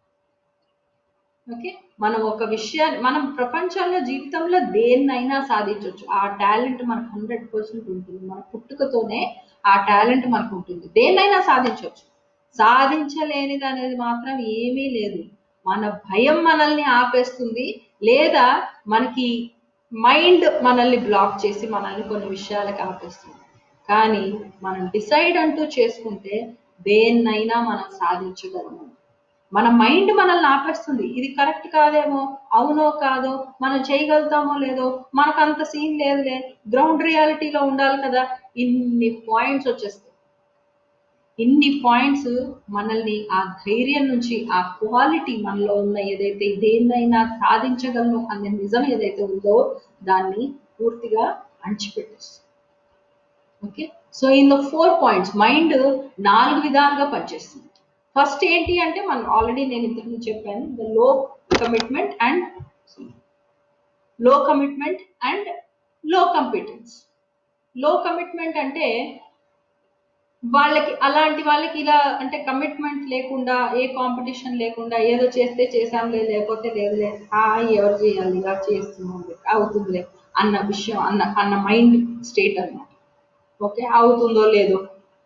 ఓకే మనం ఒక విషయాన్ని మనం ప్రపంచంలో జీవితంలో దేన్నైనా సాధించవచ్చు ఆ టాలెంట్ మనకు హండ్రెడ్ పర్సెంట్ ఉంటుంది మన పుట్టుకతోనే ఆ టాలెంట్ మనకు ఉంటుంది దేన్నైనా సాధించవచ్చు సాధించలేనిది అనేది మాత్రం ఏమీ లేదు మన భయం మనల్ని ఆపేస్తుంది లేదా మనకి మైండ్ మనల్ని బ్లాక్ చేసి మనల్ని కొన్ని విషయాలకు ఆపేస్తుంది కానీ మనం డిసైడ్ అంటూ చేసుకుంటే దేన్నైనా మనం సాధించగలము మన మైండ్ మనల్ని ఆపేస్తుంది ఇది కరెక్ట్ కాదేమో అవునో కాదో మనం చేయగలుగుతామో లేదో మనకు అంత సీన్ లేదులే గ్రౌండ్ రియాలిటీలో ఉండాలి కదా ఇన్ని పాయింట్స్ వచ్చేస్తాయి ఇన్ని పాయింట్స్ మనల్ని ఆ ధైర్యం నుంచి ఆ క్వాలిటీ మనలో ఉన్న ఏదైతే దేన్నైనా సాధించగలను అనే నిజం ఏదైతే ఉందో దాన్ని పూర్తిగా అణిచిపెట్టేస్తుంది okay so in the four points mind నాలుగు విధాలుగా పనిచేస్తుంది ఫస్ట్ ఏంటి అంటే మనం ఆల్రెడీ నేను ఇంతకు ముందు చెప్పాను the low commitment and low commitment and low competence low commitment అంటే వాళ్ళకి అలాంటి వాళ్ళకి ఇలా అంటే కమిట్మెంట్ లేకుండా ఏ కాంపిటీషన్ లేకుండా ఏదో చేస్తే చేసాంలే లేకపోతే లేదులే ఆ ఎవరు చేయాలి ఇలా చేస్తున్నాం అవుతుందిలే అన్న విషయం అన్న అన్న మైండ్ స్టేట్ అన్నమాట ఓకే అవుతుందో లేదో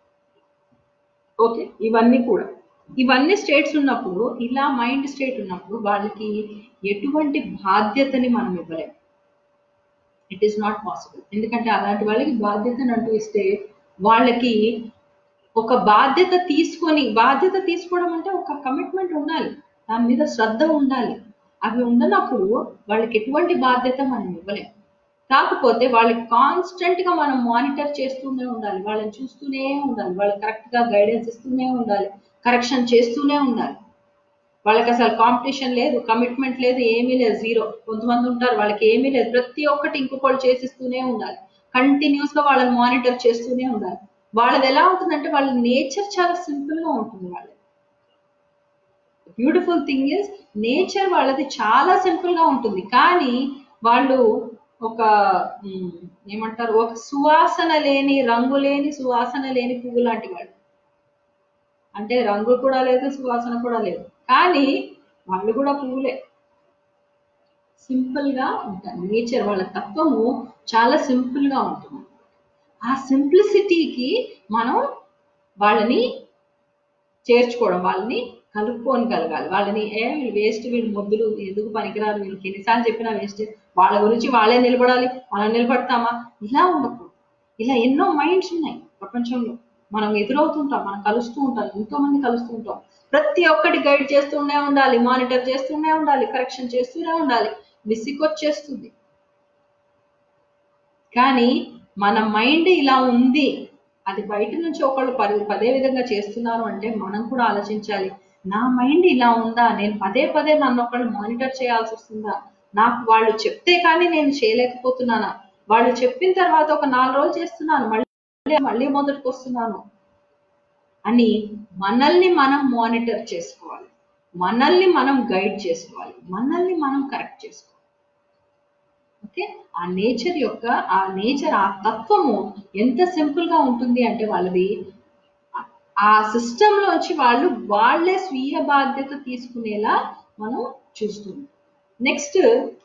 ఓకే ఇవన్నీ కూడా ఇవన్నీ స్టేట్స్ ఉన్నప్పుడు ఇలా మైండ్ స్టేట్ ఉన్నప్పుడు వాళ్ళకి ఎటువంటి బాధ్యతని మనం ఇవ్వలేము ఇట్ ఈస్ నాట్ పాసిబుల్ ఎందుకంటే అలాంటి వాళ్ళకి బాధ్యతను అంటూ ఇస్తే వాళ్ళకి ఒక బాధ్యత తీసుకొని బాధ్యత తీసుకోవడం అంటే ఒక కమిట్మెంట్ ఉండాలి దాని మీద శ్రద్ధ ఉండాలి అవి ఉండనప్పుడు వాళ్ళకి ఎటువంటి బాధ్యత మనం ఇవ్వలేము కాకపోతే వాళ్ళకి కాన్స్టెంట్ గా మనం మానిటర్ చేస్తూనే ఉండాలి వాళ్ళని చూస్తూనే ఉండాలి వాళ్ళకి కరెక్ట్ గా గైడెన్స్ ఇస్తూనే ఉండాలి కరెక్షన్ చేస్తూనే ఉండాలి వాళ్ళకి అసలు కాంపిటీషన్ లేదు కమిట్మెంట్ లేదు ఏమీ లేదు జీరో కొంతమంది ఉంటారు వాళ్ళకి ఏమీ లేదు ప్రతి ఒక్కటి ఇంకొకళ్ళు చేసిస్తూనే ఉండాలి కంటిన్యూస్ గా వాళ్ళని మానిటర్ చేస్తూనే ఉండాలి వాళ్ళది ఎలా ఉంటుందంటే వాళ్ళ నేచర్ చాలా సింపుల్ గా ఉంటుంది వాళ్ళది బ్యూటిఫుల్ థింగ్ ఇస్ నేచర్ వాళ్ళది చాలా సింపుల్ గా ఉంటుంది కానీ వాళ్ళు ఒక ఉమ్, ఏమంటారు ఒక సువాసన లేని రంగు లేని సువాసన లేని పువ్వు లాంటి వాళ్ళు అంటే రంగు కూడా లేదు సువాసన కూడా లేదు కానీ వాళ్ళు కూడా పువ్వులే సింపుల్ గా ఉంటారు నేచర్ వాళ్ళ తత్వము చాలా సింపుల్ గా ఉంటుంది ఆ సింప్లిసిటీకి మనం వాళ్ళని చేర్చుకోవడం వాళ్ళని కలుపుకొని కలగాలి వాళ్ళని ఏ వీళ్ళు వేస్ట్ వీళ్ళు మొద్దులు ఎందుకు పనికిరారు వీళ్ళకి ఎన్నిసార్లు చెప్పినా వేస్ట్ వాళ్ళ గురించి వాళ్ళే నిలబడాలి మనం నిలబడతామా ఇలా ఉండకూడదు ఇలా ఎన్నో మైండ్స్ ఉన్నాయి ప్రపంచంలో మనం ఎదురవుతుంటాం మనం కలుస్తూ ఉంటాం ఎంతో మంది కలుస్తూ ఉంటాం ప్రతి ఒక్కటి గైడ్ చేస్తూనే ఉండాలి మానిటర్ చేస్తూనే ఉండాలి కరెక్షన్ చేస్తూనే ఉండాలి విసిగొచ్చేస్తుంది కానీ మన మైండ్ ఇలా ఉంది అది బయట నుంచి ఒకళ్ళు పదే పదే విధంగా చేస్తున్నారు అంటే మనం కూడా ఆలోచించాలి నా మైండ్ ఇలా ఉందా నేను పదే పదే నన్ను ఒకళ్ళు మానిటర్ చేయాల్సి వస్తుందా నాకు వాళ్ళు చెప్తే కానీ నేను చేయలేకపోతున్నానా వాళ్ళు చెప్పిన తర్వాత ఒక నాలుగు రోజులు చేస్తున్నాను మళ్ళీ మళ్ళీ మొదటికి వస్తున్నాను అని మనల్ని మనం మానిటర్ చేసుకోవాలి మనల్ని మనం గైడ్ చేసుకోవాలి మనల్ని మనం కరెక్ట్ చేసుకోవాలి ఓకే ఆ నేచర్ యొక్క ఆ నేచర్ ఆ తత్వము ఎంత సింపుల్ గా ఉంటుంది అంటే వాళ్ళది ఆ సిస్టమ్ లోంచి వాళ్ళు వాళ్ళే స్వీయ బాధ్యత తీసుకునేలా మనం చూస్తున్నాం నెక్స్ట్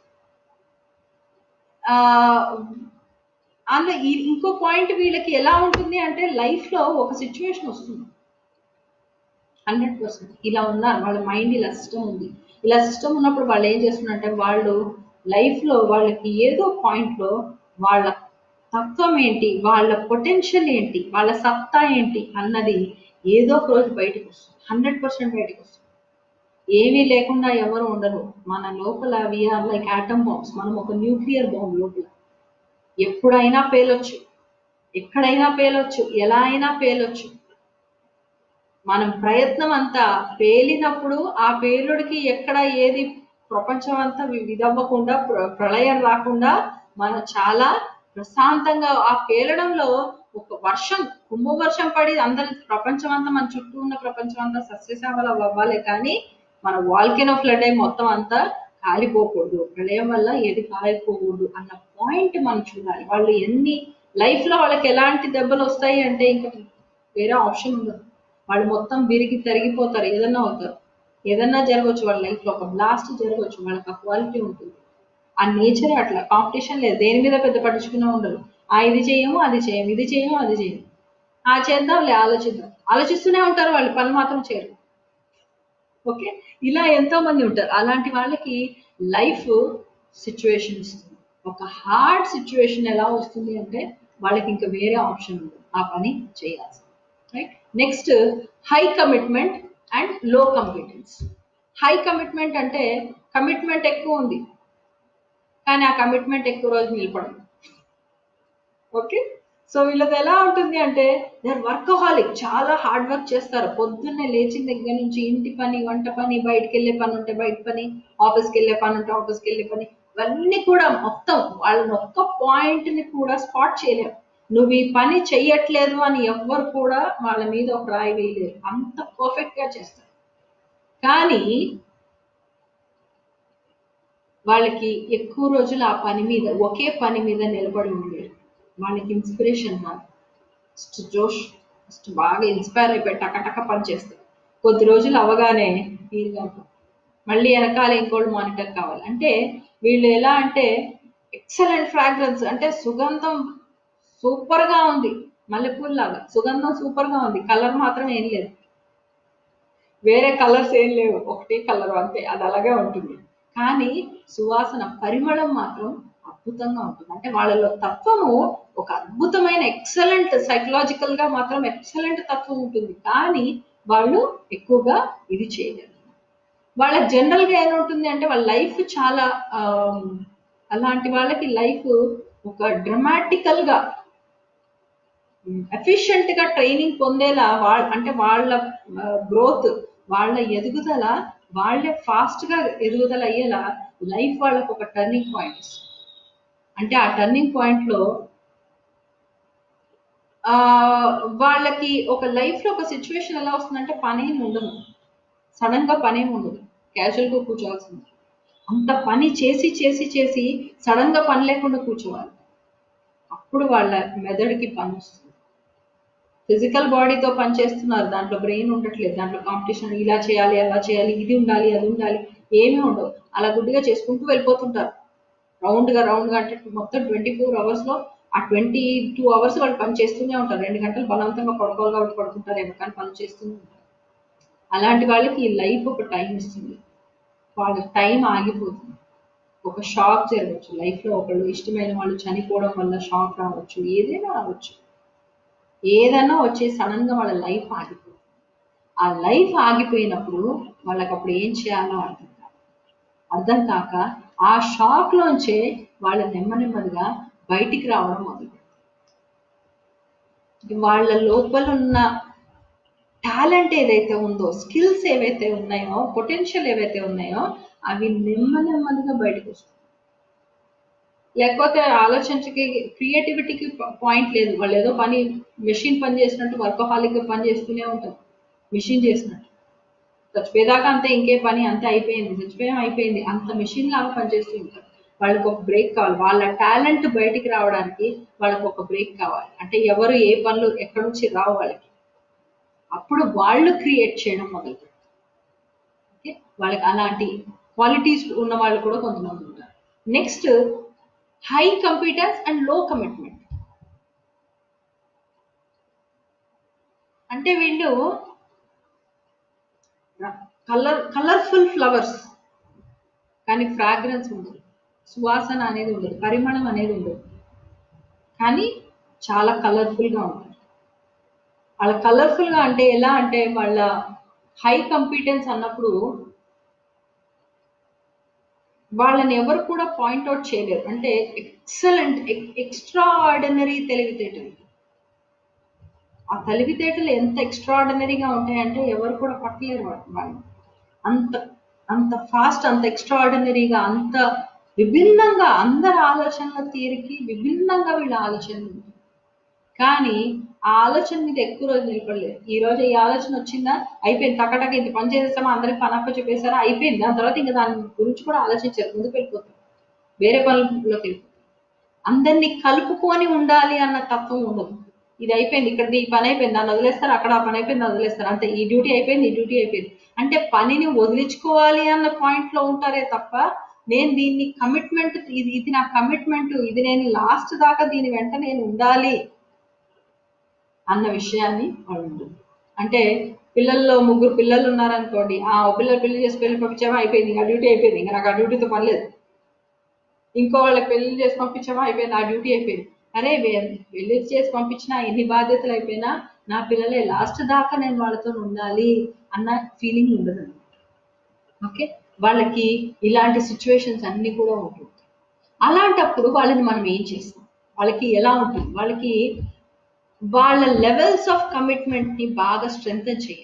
ఆ అందులో ఈ- ఇంకో పాయింట్ వీళ్ళకి ఎలా ఉంటుంది అంటే లైఫ్ లో ఒక సిచ్యువేషన్ వస్తుంది హండ్రెడ్ పర్సెంట్ ఇలా ఉన్నారు వాళ్ళ మైండ్ ఇలా సిస్టమ్ ఉంది ఇలా సిస్టమ్ ఉన్నప్పుడు వాళ్ళు ఏం చేస్తున్నారంటే వాళ్ళు లైఫ్ లో వాళ్ళకి ఏదో పాయింట్ లో వాళ్ళ తత్వం ఏంటి వాళ్ళ పొటెన్షియల్ ఏంటి వాళ్ళ సత్తా ఏంటి అన్నది ఏదో ఒక రోజు బయటకు వస్తుంది హండ్రెడ్ పర్సెంట్ బయటకు వస్తుంది ఏమీ లేకుండా ఎవరు ఉండరు మన లోపల వీఆర్ లైక్ ఆటమ్ బాంబ్స్ మనం ఒక న్యూక్లియర్ బాంబ్ లోపల ఎప్పుడైనా పేలొచ్చు ఎక్కడైనా పేలొచ్చు ఎలా అయినా పేలొచ్చు మనం ప్రయత్నం అంతా పేలినప్పుడు ఆ పేలుడికి ఎక్కడ ఏది ప్రపంచం అంతా వి- విదవ్వకుండా ప్ర- ప్రళయం రాకుండా మనం చాలా ప్రశాంతంగా ఆ పేలడంలో ఒక వర్షం కుంభ వర్షం పడి అందరి ప్రపంచం అంతా మన చుట్టూ ఉన్న ప్రపంచం అంతా సస్యశ్యామల అవ్వాలి కానీ మన వాల్కెనో ఫ్లడ్ అయి మొత్తం అంతా కాలిపోకూడదు ప్రళయం వల్ల ఏది కాలిపోకూడదు అన్న పాయింట్ మనం చూడాలి వాళ్ళు ఎన్ని లైఫ్ లో వాళ్ళకి ఎలాంటి దెబ్బలు వస్తాయి అంటే ఇంకా వేరే ఆప్షన్ ఉండదు వాళ్ళు మొత్తం విరిగి తరిగిపోతారు ఏదన్నా అవుతారు ఏదన్నా జరగవచ్చు వాళ్ళ లైఫ్ లో ఒక బ్లాస్ట్ జరగవచ్చు వాళ్ళకి ఆ క్వాలిటీ ఉంటుంది ఆ నేచర్ అట్లా కాంపిటీషన్ లేదు దేని మీద పెద్ద పట్టించుకునే ఉండదు ఆ ఇది చేయము అది చేయము ఇది చేయము అది చేయము ఆ చేద్దాంలే ఆలోచిద్దాం ఆలోచిస్తూనే ఉంటారు వాళ్ళు పని మాత్రం చేయరు ఓకే ఇలా ఎంతో మంది ఉంటారు అలాంటి వాళ్ళకి లైఫ్ సిచ్యువేషన్ ఇస్తుంది ఒక హార్డ్ సిచ్యువేషన్ ఎలా వస్తుంది అంటే వాళ్ళకి ఇంకా వేరే ఆప్షన్ ఉండదు ఆ పని చేయాల్సి right next high commitment and low competence high commitment అంటే కమిట్మెంట్ ఎక్కువ ఉంది కానీ ఆ కమిట్మెంట్ ఎక్కువ రోజు నిలబడదు ఓకే సో వీళ్ళది ఎలా ఉంటుంది అంటే దర్ వర్కహాలిక్ చాలా హార్డ్ వర్క్ చేస్తారు పొద్దున్నే లేచిన దగ్గర నుంచి ఇంటి పని వంట పని బయటకు వెళ్ళే పని ఉంటే బయట పని ఆఫీస్కి వెళ్ళే పని ఉంటే ఆఫీస్కి వెళ్ళే పని ఇవన్నీ కూడా మొత్తం వాళ్ళని ఒక్క పాయింట్ ని కూడా స్పాట్ చేయలేరు నువ్వు ఈ పని చెయ్యట్లేదు అని ఎవ్వరు కూడా వాళ్ళ మీద ఒక రాయి వేయలేరు అంత పర్ఫెక్ట్ గా చేస్తారు కానీ వాళ్ళకి ఎక్కువ రోజులు ఆ పని మీద ఒకే పని మీద నిలబడి ఉండలేరు వాళ్ళకి ఇన్స్పిరేషన్ రాదు ఫస్ట్ జోష్ ఫస్ట్ బాగా ఇన్స్పైర్ అయిపోయి టకటక పని చేస్తారు కొద్ది రోజులు అవగానే వీలుగా మళ్ళీ వెనకాల ఇంకోటి మానిటర్ కావాలి అంటే వీళ్ళు ఎలా అంటే ఎక్సలెంట్ ఫ్రాగ్రెన్స్ అంటే సుగంధం సూపర్ గా ఉంది మల్లెపూల లాగా సుగంధం సూపర్ గా ఉంది కలర్ మాత్రం ఏం లేదు వేరే కలర్స్ ఏం లేవు ఒకటే కలర్ అంతే అది అలాగే ఉంటుంది కానీ సువాసన పరిమళం మాత్రం అద్భుతంగా ఉంటుంది అంటే వాళ్ళలో తత్వము ఒక అద్భుతమైన ఎక్సలెంట్ సైకలాజికల్ గా మాత్రం ఎక్సలెంట్ తత్వం ఉంటుంది కానీ వాళ్ళు ఎక్కువగా ఇది చేయలేరు వాళ్ళ జనరల్ గా ఏముంటుంది అంటే వాళ్ళ లైఫ్ చాలా అలాంటి వాళ్ళకి లైఫ్ ఒక డ్రమాటికల్ గా ఎఫిషియెంట్ గా ట్రైనింగ్ పొందేలా వాళ్ళ అంటే వాళ్ళ గ్రోత్ వాళ్ళ ఎదుగుదల వాళ్ళే ఫాస్ట్ గా ఎదుగుదల అయ్యేలా లైఫ్ వాళ్ళకు ఒక టర్నింగ్ పాయింట్ అంటే ఆ టర్నింగ్ పాయింట్ లో ఆ వాళ్ళకి ఒక లైఫ్ లో ఒక సిచ్యువేషన్ ఎలా వస్తుందంటే పని ఏమి ఉండదు సడన్ గా పని ఏమి ఉండదు క్యాజువల్ గా కూర్చోవాల్సింది అంత పని చేసి చేసి చేసి సడన్ గా పని లేకుండా కూర్చోవాలి అప్పుడు వాళ్ళ మెదడుకి పని వస్తుంది ఫిజికల్ బాడీతో పని చేస్తున్నారు దాంట్లో బ్రెయిన్ ఉండట్లేదు దాంట్లో కాంపిటీషన్ ఇలా చేయాలి అలా చేయాలి ఇది ఉండాలి అది ఉండాలి ఏమీ ఉండవు అలా గుడ్డిగా చేసుకుంటూ వెళ్ళిపోతుంటారు రౌండ్ గా రౌండ్ గా అంటే మొత్తం ట్వంటీ ఫోర్ అవర్స్ లో ఆ ట్వంటీ టూ అవర్స్ వాళ్ళు పని చేస్తూనే ఉంటారు రెండు గంటలు బలవంతంగా పడుకోవాలి కాబట్టి పడుకుంటారేమో కానీ పని చేస్తూనే ఉంటారు అలాంటి వాళ్ళకి ఈ లైఫ్ ఒక టైం ఇస్తుంది వాళ్ళ టైం ఆగిపోతుంది ఒక షాక్ జరగచ్చు లైఫ్ లో ఒకళ్ళు ఇష్టమైన వాళ్ళు చనిపోవడం వల్ల షాక్ రావచ్చు ఏదైనా రావచ్చు ఏదైనా వచ్చి సడన్ గా వాళ్ళ లైఫ్ ఆగిపోతుంది ఆ లైఫ్ ఆగిపోయినప్పుడు వాళ్ళకి అప్పుడు ఏం చేయాలో అర్థం కాదు అర్థం కాక ఆ షాక్ లోంచే వాళ్ళ నెమ్మ నెమ్మదిగా బయటికి రావడం మొదలు వాళ్ళ లోపల ఉన్న టాలెంట్ ఏదైతే ఉందో స్కిల్స్ ఏవైతే ఉన్నాయో పొటెన్షియల్ ఏవైతే ఉన్నాయో అవి నెమ్మ నెమ్మదిగా బయటకు వస్తాయి లేకపోతే ఆలోచించకి క్రియేటివిటీకి పాయింట్ లేదు వాళ్ళు ఏదో పని మెషిన్ పని చేసినట్టు వర్కహాలిక్ పని చేస్తూనే ఉంటారు మిషన్ చేసినట్టు చచ్చిపోయేదాకా అంతే ఇంకే పని అంతే అయిపోయింది చచ్చిపోయాం అయిపోయింది అంత మిషన్ లాగా పనిచేస్తూ ఉంటారు వాళ్ళకి ఒక బ్రేక్ కావాలి వాళ్ళ టాలెంట్ బయటికి రావడానికి వాళ్ళకి ఒక బ్రేక్ కావాలి అంటే ఎవరు ఏ పనులు ఎక్కడి నుంచి రావు వాళ్ళకి అప్పుడు వాళ్ళు క్రియేట్ చేయడం మొదలు ఓకే వాళ్ళకి అలాంటి క్వాలిటీస్ ఉన్న వాళ్ళు కూడా కొంతమంది ఉంటారు next high competence and low commitment అంటే వీళ్ళు కలర్ కలర్ఫుల్ ఫ్లవర్స్ కానీ ఫ్రాగ్రెన్స్ ఉండదు సువాసన అనేది ఉండదు పరిమళం అనేది ఉండదు కానీ చాలా కలర్ఫుల్గా ఉంటారు వాళ్ళ కలర్ఫుల్గా అంటే ఎలా అంటే వాళ్ళ హై కంపిటెన్స్ అన్నప్పుడు వాళ్ళని ఎవరు కూడా పాయింట్అవుట్ చేయలేరు అంటే ఎక్సలెంట్ ఎక్స్ట్రా ఆర్డినరీ తెలివితేటలు ఆ తెలివితేటలు ఎంత ఎక్స్ట్రా ఆర్డినరీగా ఉంటాయంటే ఎవరు కూడా పట్టలేరు వాళ్ళు అంత అంత ఫాస్ట్ అంత ఎక్స్ట్రా ఆర్డినరీగా అంత విభిన్నంగా అందరి ఆలోచనల తీరికి విభిన్నంగా వీళ్ళ ఆలోచనలు కానీ ఆ ఆలోచన మీద ఎక్కువ రోజు నిలబడలేదు ఈ రోజు ఈ ఆలోచన వచ్చిందా అయిపోయింది టకటక ఇంత పని చేసేస్తామా అందరికి పని అప్ప చెప్పేసారా అయిపోయింది దాని తర్వాత ఇంకా దాని గురించి కూడా ఆలోచించారు ముందుకు వెళ్ళిపోతారు వేరే పనుల్లోకి వెళ్ళిపోతారు అందరినీ కలుపుకొని ఉండాలి అన్న తత్వం ఉండదు ఇది అయిపోయింది ఇక్కడ ఈ పని అయిపోయింది దాన్ని వదిలేస్తారు అక్కడ ఆ పని అయిపోయింది దాన్ని వదిలేస్తారు అంతే ఈ డ్యూటీ అయిపోయింది ఈ డ్యూటీ అయిపోయింది అంటే పనిని వదిలించుకోవాలి అన్న పాయింట్ లో ఉంటారే తప్ప నేను దీన్ని కమిట్మెంట్ ఇది ఇది నా కమిట్మెంట్ ఇది నేను లాస్ట్ దాకా దీని వెంట నేను ఉండాలి అన్న విషయాన్ని వాళ్ళు ఉండదు అంటే పిల్లల్లో ముగ్గురు పిల్లలు ఉన్నారనుకోండి ఆ ఓ పిల్లలు పెళ్లి చేసి పెళ్లి పంపించామా అయిపోయింది ఇంకా డ్యూటీ అయిపోయింది ఇంకా నాకు ఆ డ్యూటీతో పని లేదు ఇంకో వాళ్ళకి పెళ్లి చేసి పంపించామా అయిపోయింది ఆ డ్యూటీ అయిపోయింది అరే వే- పెళ్లి చేసి పంపించినా ఎన్ని బాధ్యతలు అయిపోయినా నా పిల్లలే లాస్ట్ దాకా నేను వాళ్ళతో ఉండాలి అన్న ఫీలింగ్ ఉండదు ఓకే వాళ్ళకి ఇలాంటి సిచ్యువేషన్స్ అన్ని కూడా ఉంటుంది అలాంటప్పుడు వాళ్ళని మనం ఏం చేస్తాం వాళ్ళకి ఎలా ఉంటుంది వాళ్ళకి వాళ్ళ లెవెల్స్ ఆఫ్ కమిట్మెంట్ ని బాగా స్ట్రెంగ్తన్ చేయాలి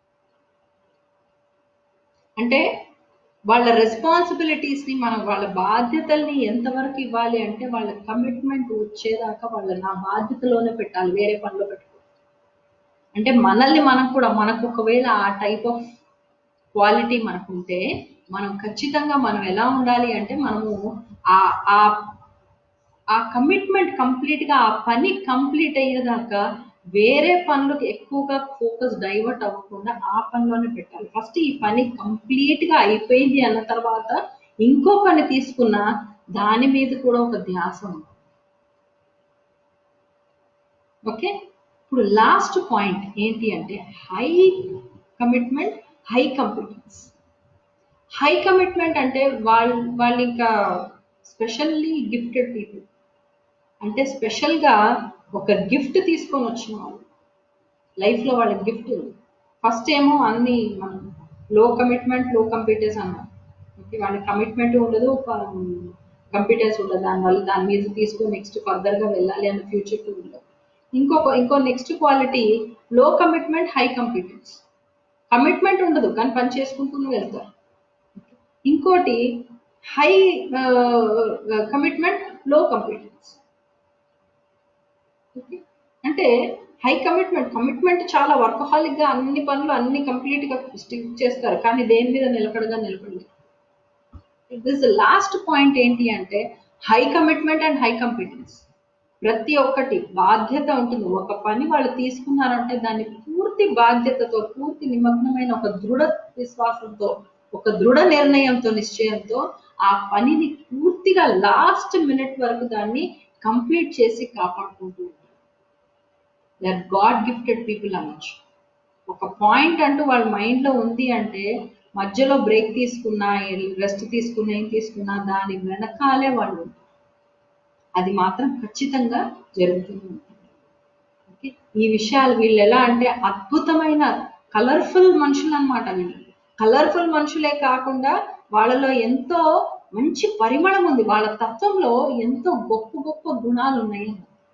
అంటే వాళ్ళ రెస్పాన్సిబిలిటీస్ ని మనం వాళ్ళ బాధ్యతల్ని ఎంతవరకు ఇవ్వాలి అంటే వాళ్ళ కమిట్మెంట్ వచ్చేదాకా వాళ్ళ నా బాధ్యతలోనే పెట్టాలి వేరే పనిలో పెట్టుకో అంటే మనల్ని మనం కూడా మనకు ఒకవేళ ఆ టైప్ ఆఫ్ క్వాలిటీ మనకుంటే మనం ఖచ్చితంగా మనం ఎలా ఉండాలి అంటే మనము ఆ ఆ ఆ కమిట్మెంట్ కంప్లీట్ గా ఆ పని కంప్లీట్ అయ్యేదాకా వేరే పనులకు ఎక్కువగా ఫోకస్ డైవర్ట్ అవ్వకుండా ఆ పనిలోనే పెట్టాలి ఫస్ట్ ఈ పని కంప్లీట్ గా అయిపోయింది అన్న తర్వాత ఇంకో పని తీసుకున్న దాని మీద కూడా ఒక ధ్యాస ఉంది ఓకే ఇప్పుడు లాస్ట్ పాయింట్ ఏంటి అంటే high commitment high competence high commitment అంటే వాళ్ళు వాళ్ళు ఇంకా స్పెషల్లీ గిఫ్టెడ్ పీపుల్ అంటే స్పెషల్గా ఒక గిఫ్ట్ తీసుకొని వచ్చిన వాళ్ళు లైఫ్లో వాళ్ళకి గిఫ్ట్ ఉంది ఫస్ట్ ఏమో అన్ని మనం లో కమిట్మెంట్ లో కంప్యూటర్స్ అన్నాం ఓకే వాళ్ళకి కమిట్మెంట్ ఉండదు కంప్యూటర్స్ ఉండదు దానివల్ల దాని మీద తీసుకొని నెక్స్ట్ ఫర్దర్గా వెళ్ళాలి అన్న ఫ్యూచర్ ఉండదు ఇంకొక ఇంకో next quality low commitment high competence commitment ఉండదు కానీ పని చేసుకుంటూ వెళ్తారు ఇంకోటి high commitment low competence okay అంటే హై కమిట్మెంట్ కమిట్మెంట్ చాలా వర్కహాలిక్ గా అన్ని పనులు అన్ని కంప్లీట్ గా స్టిక్ చేస్తారు కానీ దేని మీద నిలకడగా నిలబడలేదు దిస్ లాస్ట్ పాయింట్ ఏంటి అంటే high commitment and high competence ప్రతి ఒక్కటి బాధ్యత ఉంటుంది ఒక పని వాళ్ళు తీసుకున్నారంటే దాన్ని పూర్తి బాధ్యతతో పూర్తి నిమగ్నమైన ఒక దృఢ విశ్వాసంతో ఒక దృఢ నిర్ణయంతో నిశ్చయంతో ఆ పనిని పూర్తిగా లాస్ట్ మినిట్ వరకు దాన్ని కంప్లీట్ చేసి కాపాడుకుంటూ ఉంటారు దర్ గాడ్ గిఫ్టెడ్ పీపుల్ అనొచ్చు ఒక పాయింట్ అంటూ వాళ్ళ మైండ్ లో ఉంది అంటే మధ్యలో బ్రేక్ తీసుకున్నా రెస్ట్ తీసుకున్నా ఏం తీసుకున్నా దాని వెనకాలే వాళ్ళు ఉంటారు. అది మాత్రం ఖచ్చితంగా జరుగుతూనే ఉంటుంది ఓకే ఈ విషయాలు వీళ్ళు ఎలా అంటే అద్భుతమైన కలర్ఫుల్ మనుషులు అన్నమాట వీళ్ళు కలర్ఫుల్ మనుషులే కాకుండా వాళ్ళలో ఎంతో మంచి పరిమళం ఉంది వాళ్ళ తత్వంలో ఎంతో గొప్ప గొప్ప గుణాలు ఉన్నాయి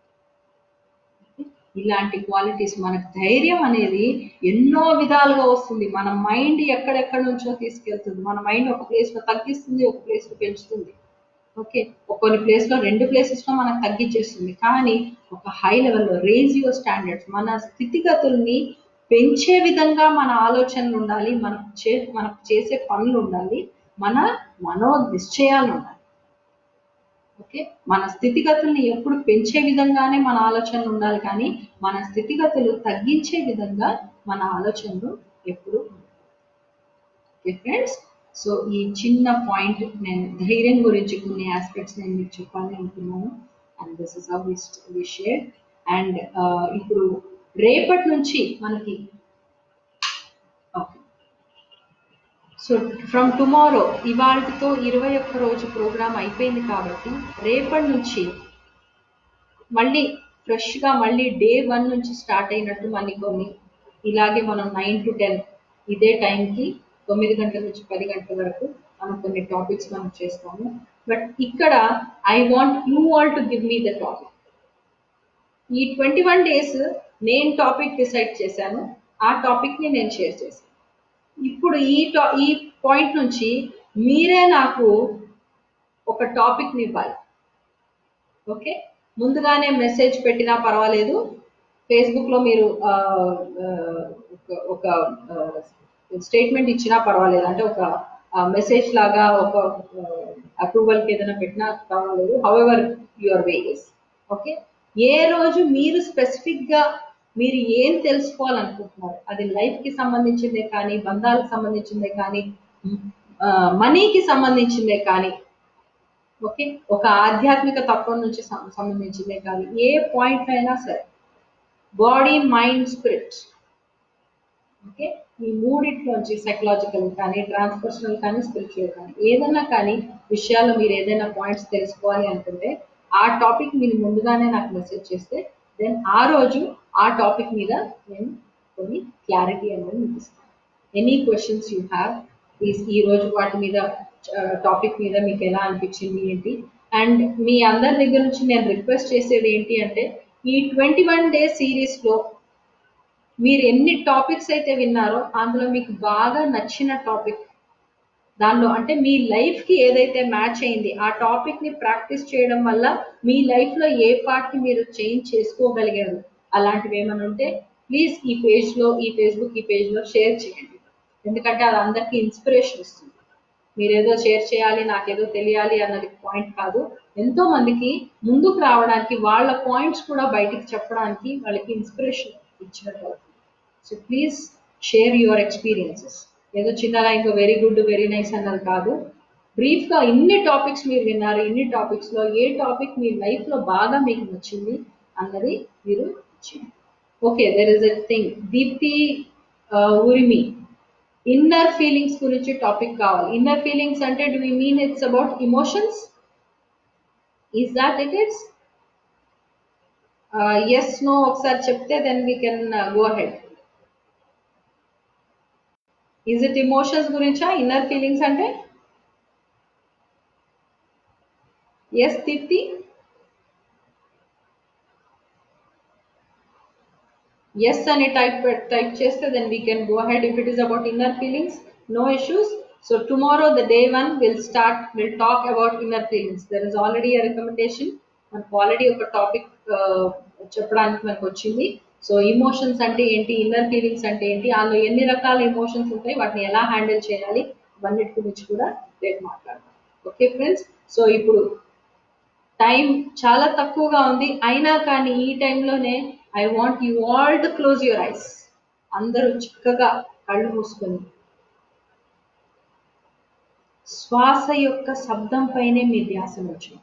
ఇలాంటి క్వాలిటీస్ మనకు ధైర్యం అనేది ఎన్నో విధాలుగా వస్తుంది మన మైండ్ ఎక్కడెక్కడ నుంచో తీసుకెళ్తుంది మన మైండ్ ఒక ప్లేస్ లో తగ్గిస్తుంది ఒక ప్లేస్ లో పెంచుతుంది ఓకే కొన్ని ప్లేస్ లో రెండు ప్లేసెస్ లో మనకు తగ్గించేస్తుంది కానీ ఒక హై లెవెల్లో రేజ్ యువర్ స్టాండర్డ్స్ మన స్థితిగతుల్ని పెంచే విధంగా మన ఆలోచనలు ఉండాలి మనం చే మనకు చేసే పనులు ఉండాలి మన మనో నిశ్చయాలు ఉండాలి ఓకే మన స్థితిగతుల్ని ఎప్పుడు పెంచే విధంగానే మన ఆలోచనలు ఉండాలి కానీ మన స్థితిగతులు తగ్గించే విధంగా మన ఆలోచనలు ఎప్పుడు ఓకే ఫ్రెండ్స్ సో ఈ చిన్న పాయింట్ నేను ధైర్యం గురించి కొన్ని ఆస్పెక్ట్స్ నేను మీకు చెప్పాలి అనుకున్నాను and this is how we share and ఇప్పుడు రేపటి నుంచి మనకి ఓకే సో ఫ్రమ్ టుమారో ఇవాళతో ఇరవై ఒక్క రోజు ప్రోగ్రామ్ అయిపోయింది కాబట్టి రేపటి నుంచి మళ్ళీ ఫ్రెష్గా మళ్ళీ డే వన్ నుంచి స్టార్ట్ అయినట్టు మళ్ళీ కొన్ని ఇలాగే మనం నైన్ టు టెన్ ఇదే టైంకి తొమ్మిది గంటల నుంచి పది గంటల వరకు మనం కొన్ని టాపిక్స్ మనం చేస్తాము బట్ ఇక్కడ I want you all to give me the topic ఈ ట్వంటీ వన్ డేస్ నేను టాపిక్ డిసైడ్ చేశాను ఆ టాపిక్ని నేను షేర్ చేశాను ఇప్పుడు ఈ టా ఈ పాయింట్ నుంచి మీరే నాకు ఒక టాపిక్ని ఇవ్వాలి ఓకే ముందుగానే మెసేజ్ పెట్టినా పర్వాలేదు ఫేస్బుక్లో మీరు ఆ, ఆ, ఒక- ఒక స్టేట్మెంట్ ఇచ్చినా పర్వాలేదు అంటే ఒక మెసేజ్ లాగా ఒక అప్రూవల్కి ఏదైనా పెట్టినా పర్వాలేదు హౌఎవర్ యువర్ వేస్ ఓకే ఏ రోజు మీరు స్పెసిఫిక్గా మీరు ఏం తెలుసుకోవాలనుకుంటున్నారు అది లైఫ్కి సంబంధించిందే కానీ బంధాలకు సంబంధించిందే కానీ మనీకి సంబంధించిందే కానీ ఓకే ఒక ఆధ్యాత్మిక తత్వం నుంచి సం- సంబంధించిందే కానీ ఏ పాయింట్ అయినా సరే బాడీ మైండ్ స్పిరిట్ ఓకే ఈ మూడిట్లోంచి సైకలాజికల్ కానీ ట్రాన్స్పర్సనల్ కానీ స్పిరిచువల్ కానీ ఏదైనా కానీ విషయాలు మీరు ఏదైనా పాయింట్స్ తెలుసుకోవాలి అనుకుంటే ఆ టాపిక్ మీరు ముందుగానే నాకు మెసేజ్ చేస్తే దెన్ ఆ రోజు ఆ టాపిక్ మీద నేను కొన్ని క్లారిటీ అనేది మీకు ఇస్తాను any questions you have please ఈ రోజు వాటి మీద టాపిక్ మీద మీకు ఎలా అనిపించింది ఏంటి అండ్ మీ అందరి దగ్గర నుంచి నేను రిక్వెస్ట్ చేసేది ఏంటి అంటే ఈ ట్వంటీ వన్ డే సిరీస్లో మీరు ఎన్ని టాపిక్స్ అయితే విన్నారో అందులో మీకు బాగా నచ్చిన టాపిక్ దానిలో అంటే మీ లైఫ్ కి ఏదైతే మ్యాచ్ అయింది ఆ టాపిక్ ని ప్రాక్టీస్ చేయడం వల్ల మీ లైఫ్ లో ఏ పార్ట్ ని మీరు చేంజ్ చేసుకోగలిగారు అలాంటివి ఏమైనా ఉంటే ప్లీజ్ ఈ పేజ్ లో ఈ ఫేస్బుక్ ఈ పేజ్ లో షేర్ చేయండి ఎందుకంటే అది అందరికీ ఇన్స్పిరేషన్ ఇస్తుంది మీరేదో షేర్ చేయాలి నాకేదో తెలియాలి అన్నది పాయింట్ కాదు ఎంతో మందికి ముందుకు రావడానికి వాళ్ళ పాయింట్స్ కూడా బయటికి చెప్పడానికి వాళ్ళకి ఇన్స్పిరేషన్ ఇచ్చినట్టు అవుతుంది so please share your experiences ఏదో చిన్నగా ఇంకో వెరీ గుడ్ వెరీ నైస్ అన్నది కాదు బ్రీఫ్గా ఇన్ని టాపిక్స్ మీరు విన్నారు ఇన్ని టాపిక్స్లో ఏ టాపిక్ మీ లైఫ్లో బాగా మీకు నచ్చింది అన్నది మీరు ఇచ్చింది okay there is a thing Deepthi ఊరిమి ఇన్నర్ ఫీలింగ్స్ గురించి టాపిక్ కావాలి ఇన్నర్ ఫీలింగ్స్ అంటే do we mean it's about emotions is that it it's yes no ఒకసారి చెప్తే then we can go head is it emotions గురించా ఇన్నర్ ఫీలింగ్స్ అంటే yes Deepthi yes అని type type చేస్తే then we can go head if it is about inner feelings no issues so tomorrow the day one will start will talk about inner feelings there is already a recommendation మనకు already ఒక topic చెప్పడానికి మనకు వచ్చింది so emotions అంటే ఏంటి inner feelings అంటే ఏంటి అందులో ఎన్ని రకాల ఇమోషన్స్ ఉంటాయి వాటిని ఎలా హ్యాండిల్ చేయాలి ఇవన్నిటి గురించి కూడా రేపు మాట్లాడతాం ఓకే ఫ్రెండ్స్ సో ఇప్పుడు టైం చాలా తక్కువగా ఉంది అయినా కానీ ఈ టైంలోనే I want you all to close your eyes అందరూ చక్కగా కళ్ళు మూసుకొని శ్వాస యొక్క శబ్దం పైనే మీ ధ్యాస వచ్చింది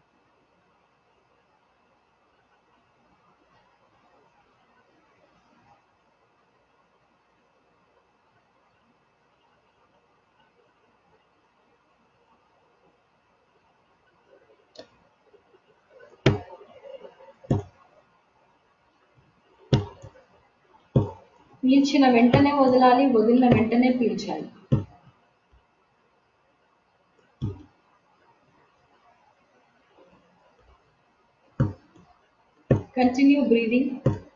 పీల్చిన వెంటనే వదలాలి వదిలిన వెంటనే పీల్చాలి కంటిన్యూ బ్రీదింగ్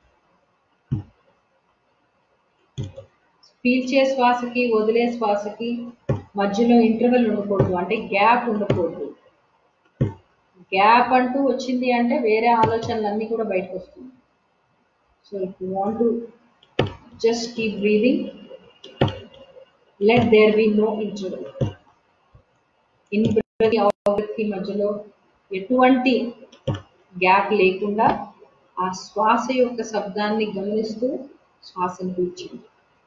పీల్చే శ్వాసకి వదిలే శ్వాసకి మధ్యలో ఇంటర్వెల్ ఉండకూడదు అంటే గ్యాప్ ఉండకూడదు గ్యాప్ అంటూ వచ్చింది అంటే వేరే ఆలోచనలన్నీ కూడా బయటకు వస్తుంది so if you want to just keep breathing let there be no interval in breath out కి మధ్యలో ఎటువంటి గ్యాప్ లేకుండా ఆ శ్వాస యొక్క శబ్దాన్ని గమనిస్తూ శ్వాసను పీల్చింది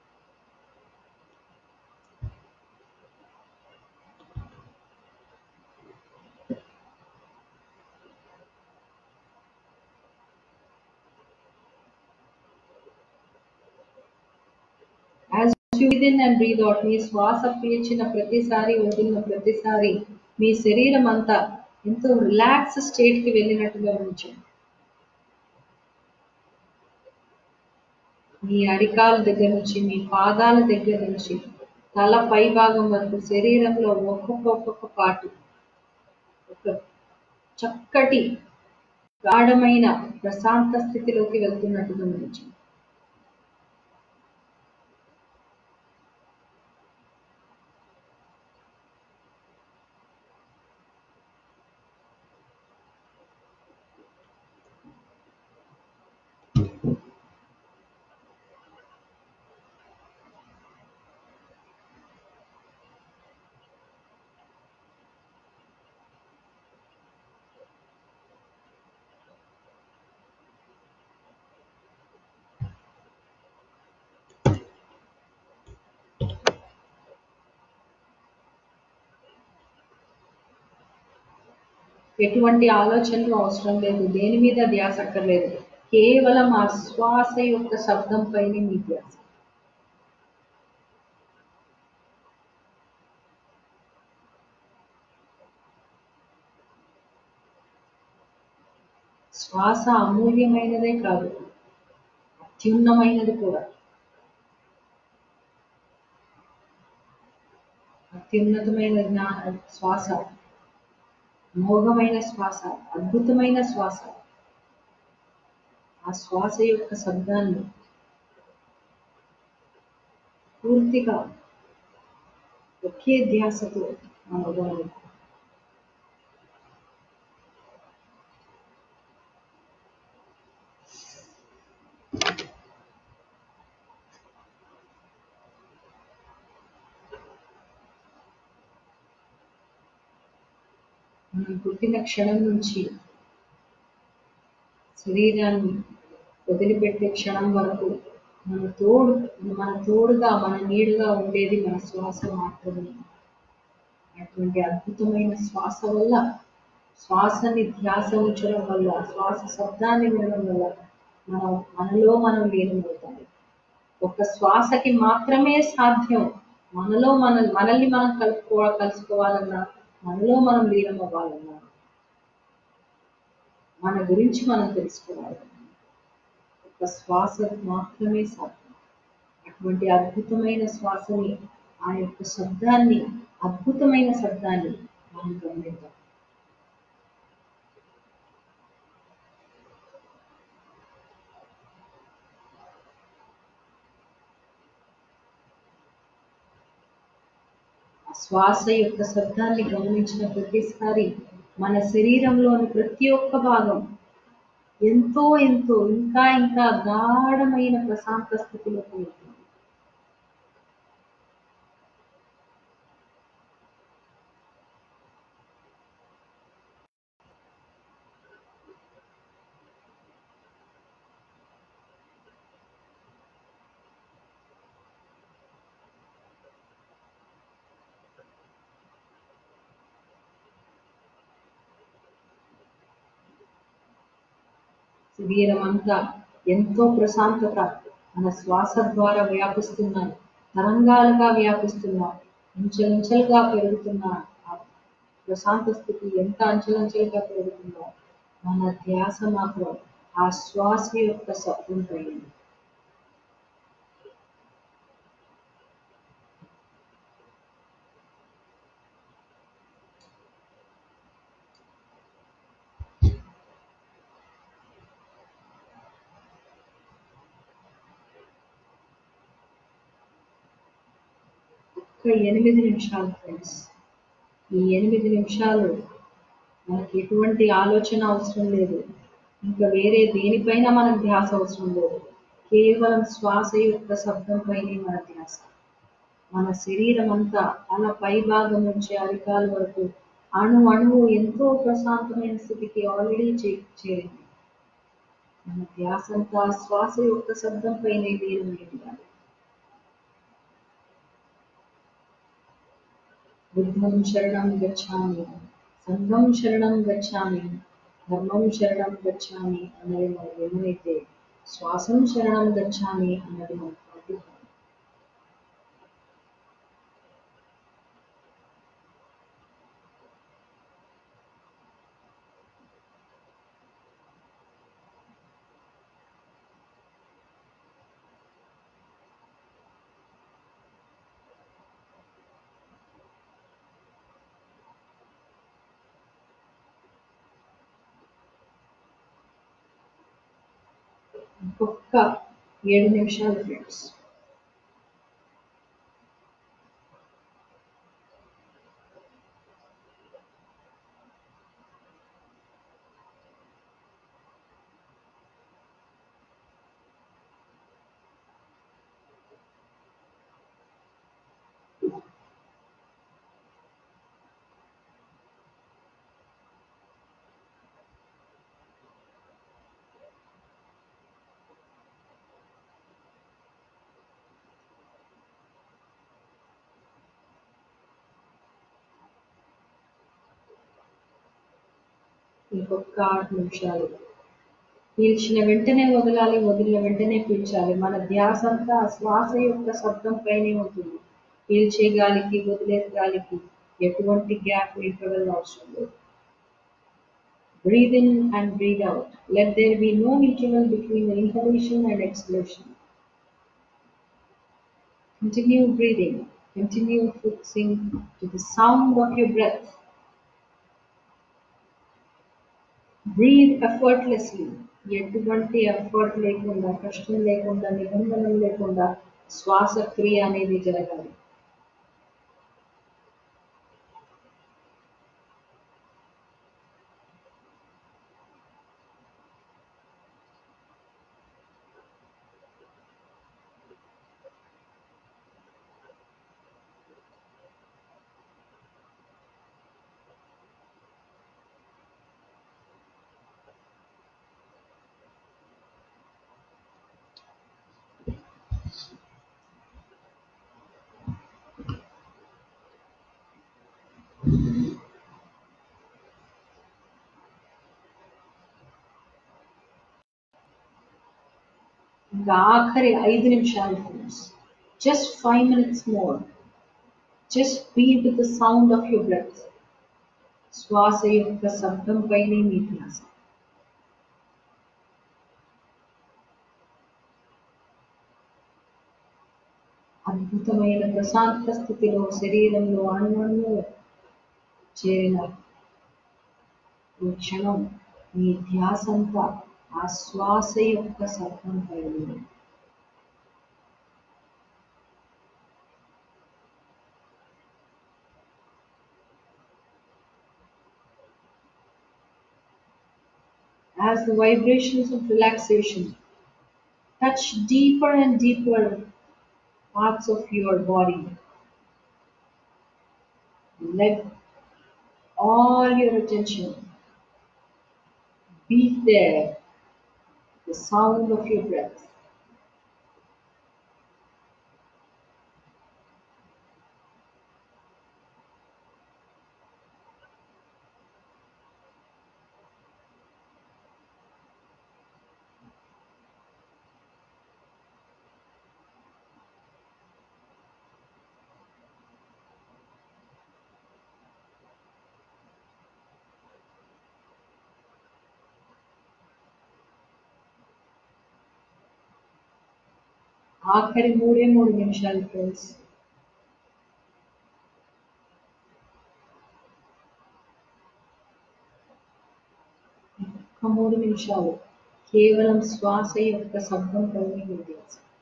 as you within and breathe out మీ శ్వాస పీల్చిన ప్రతిసారి వదిలిన ప్రతిసారి మీ శరీరం అంతా ఎంతో రిలాక్స్ స్టేట్ కి వెళ్ళినట్టుగా గమనించండి మీ అరికాల దగ్గర నుంచి మీ పాదాల దగ్గర నుంచి తల పై భాగం వరకు శరీరంలో ఒక్కొక్క ఒక్కొక్క పాటు ఒక చక్కటి గాఢమైన ప్రశాంత స్థితిలోకి వెళ్తున్నట్టు గమనించండి ఎటువంటి ఆలోచనలు అవసరం లేదు దేని మీద ధ్యాస అక్కర్లేదు కేవలం ఆ శ్వాస యొక్క శబ్దం పైనే మీ ధ్యాస శ్వాస అమూల్యమైనదే కాదు అత్యున్నమైనది కూడా అత్యున్నతమైన జ్ఞా శ్వాస మోఘమైన శ్వాస అద్భుతమైన శ్వాస ఆ శ్వాస యొక్క శబ్దాన్ని పూర్తిగా ఒకే ధ్యాసతో మనం గమనిద్దాం మనం పుట్టిన క్షణం నుంచి శరీరాన్ని వదిలిపెట్టే క్షణం వరకు మన తోడు మన తోడుగా మన నీడుగా ఉండేది మన శ్వాస మాత్రమే అటువంటి అద్భుతమైన శ్వాస వల్ల శ్వాసని ధ్యాస ఉంచడం వల్ల శ్వాస శబ్దాన్ని వినడం వల్ల మనం మనలో మనం లీనమవుతాం ఒక శ్వాసకి మాత్రమే సాధ్యం మనలో మన మనల్ని మనం కలుపుకో కలుసుకోవాలన్నా మనలో మనం లీనం అవ్వాలన్నా మన గురించి మనం తెలుసుకోవాలి ఒక శ్వాస మాత్రమే సాధ్యం అటువంటి అద్భుతమైన శ్వాసని ఆ యొక్క శబ్దాన్ని అద్భుతమైన శబ్దాన్ని మనం గమనిద్దాం శ్వాస యొక్క శబ్దాన్ని గమనించిన ప్రతిసారి మన శరీరంలోని ప్రతి ఒక్క భాగం ఎంతో ఎంతో ఇంకా ఇంకా గాఢమైన ప్రశాంత స్థితిలోకి వెళ్తుంది శరీరం అంతా ఎంతో ప్రశాంతత మన శ్వాస ద్వారా వ్యాపిస్తున్న తరంగాలుగా వ్యాపిస్తున్న అంచెలంచెలుగా పెరుగుతున్న ఆ ప్రశాంత స్థితి ఎంత అంచెలంచెలుగా పెరుగుతుందో మన ధ్యాస మాత్రం ఆ శ్వాస యొక్క శబ్దం పైన ఒక్క ఎనిమిది నిమిషాలు ఫ్రెండ్స్ ఈ ఎనిమిది నిమిషాలు మనకి ఎటువంటి ఆలోచన అవసరం లేదు ఇంకా వేరే దేనిపైన మనకు ధ్యాస అవసరం లేదు కేవలం శ్వాస యొక్క శబ్దం పైనే మన ధ్యాస మన శరీరం అంతా తల పై భాగం నుంచి అరికాల వరకు అణు అణువు ఎంతో ప్రశాంతమైన స్థితికి ఆల్రెడీ చే చేరింది మన ధ్యాస అంతా శ్వాస యొక్క శబ్దం పైనే లీనమై ఉండాలి బుద్ధం శరణం గచ్చామి సంఘం శరణం గచ్చామి ధర్మం శరణం గచ్చామి అన్నది మనం ఏమైతే శ్వాసం శరణం గచ్చామి అన్నది మనం పాటిద్దాం ఇంకొక ఏడు నిమిషాలు ఫ్రెండ్స్ ఇంకొక ఆరు నిమిషాలు పీల్చిన వెంటనే వదలాలి వదిలిన వెంటనే పీల్చాలి మన ధ్యాస అంతా ఆ శ్వాస యొక్క శబ్దం పైనే ఉంటుంది పీల్చే గాలికి వదిలే గాలికి ఎటువంటి గ్యాప్ ఇంటర్వెల్ అవసరం లేదు Breathe in and breathe out. Let there be no interval between the inhalation and exhalation. Continue breathing. Continue focusing to the sound of your breath. Breathe effortlessly. ఎటువంటి ఎఫర్ట్ లేకుండా కష్టం లేకుండా నిబంధనలు లేకుండా శ్వాసక్రియ అనేది జరగాలి ఇంకా ఆఖరి ఐదు నిమిషాలు friends just five minutes more just be with the sound of your breath శ్వాస యొక్క శబ్దం పైనే మీ ధ్యాస అద్భుతమైన ప్రశాంత స్థితిలో శరీరంలో అణువణువు చేరిన ఈ క్షణం మీ ధ్యాస అంతా ఆ శ్వాస యొక్క శబ్దం పైన as the vibrations of relaxation touch deeper and deeper parts of your body. Let all your attention be there, the sound of your breath. ఆఖరి మూడే మూడు నిమిషాలు ఫ్రెండ్స్ ఒక్క మూడు నిమిషాలు కేవలం శ్వాస యొక్క శబ్దం పైన ఉంది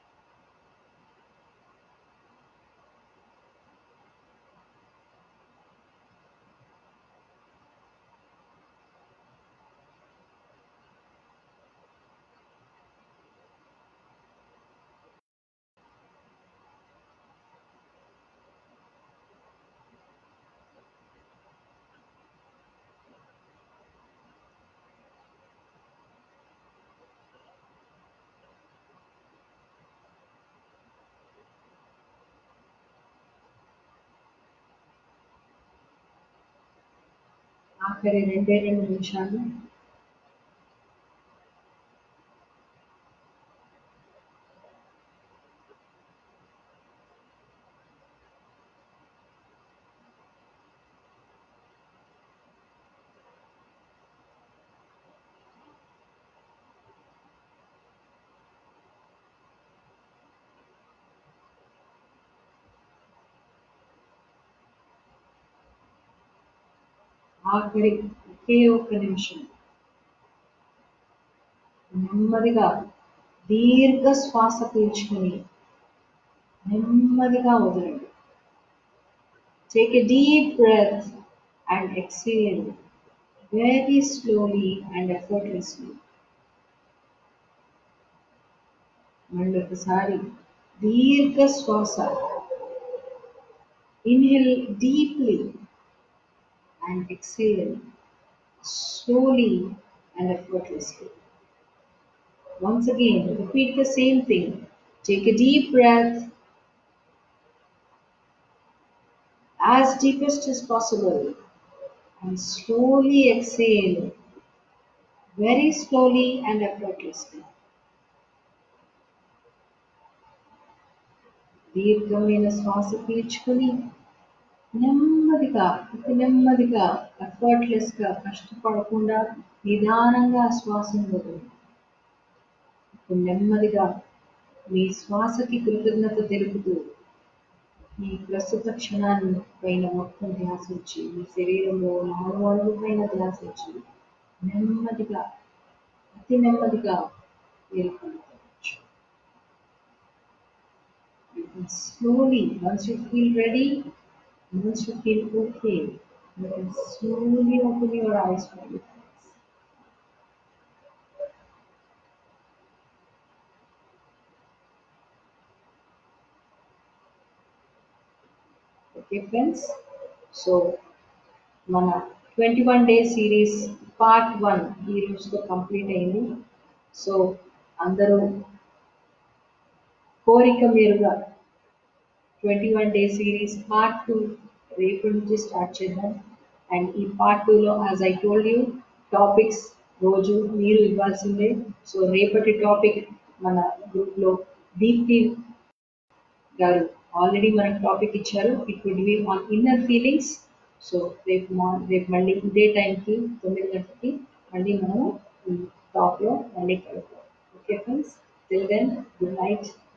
ఆఖరి రెండే రెండు నిమిషాలు ఆఖరి ఒకే ఒక్క నిమిషం నెమ్మదిగా దీర్ఘ శ్వాస పీల్చుకొని నెమ్మదిగా వదలండి take a deep breath and exhale very slowly and effortlessly మళ్ళీ ఒకసారి దీర్ఘ శ్వాస inhale deeply and exhale slowly and effortlessly. Once again, repeat the same thing. Take a deep breath as deepest as possible and slowly exhale very slowly and ఎఫర్ట్లెస్గా దీర్ఘమైన శ్వాస పీల్చుకొని నెమ్మదిగా అతి నెమ్మదిగా ఎఫర్ట్లెస్గా కష్టపడకుండా నిదానంగా శ్వాసను వదలండి ఇప్పుడు నెమ్మదిగా మీ శ్వాసకి కృతజ్ఞత తెలుపుతూ మీ ప్రస్తుత క్షణాన్ని పైన మొత్తం ధ్యాస వచ్చి మీ శరీరంలో నాలుగు అడుగు పైన ధ్యాస వచ్చి నెమ్మదిగా అతి నెమ్మదిగా మీరు కలుగుతావచ్చు You can slowly, once you feel ready, once you feel okay, you can slowly open your eyes for your friends. Okay friends so మన twenty one day series part one ఈ రోజుతో కంప్లీట్ అయింది సో అందరూ కోరిక మీరుగా twenty one day series part two రేపు నుంచి start చేద్దాం అండ్ ఈ పార్ట్ టూలో as I told you topics రోజు మీరు ఇవ్వాల్సిందే సో రేపటి టాపిక్ మన గ్రూప్లో దీప్తి గారు ఆల్రెడీ మనకు టాపిక్ ఇచ్చారు it would be on inner feelings so రేపు మా రేపు మళ్ళీ ఇదే టైంకి తొమ్మిది గంటలకి మళ్ళీ మనము ఈ టాప్లో మళ్ళీ కలుద్దాం okay friends till then good night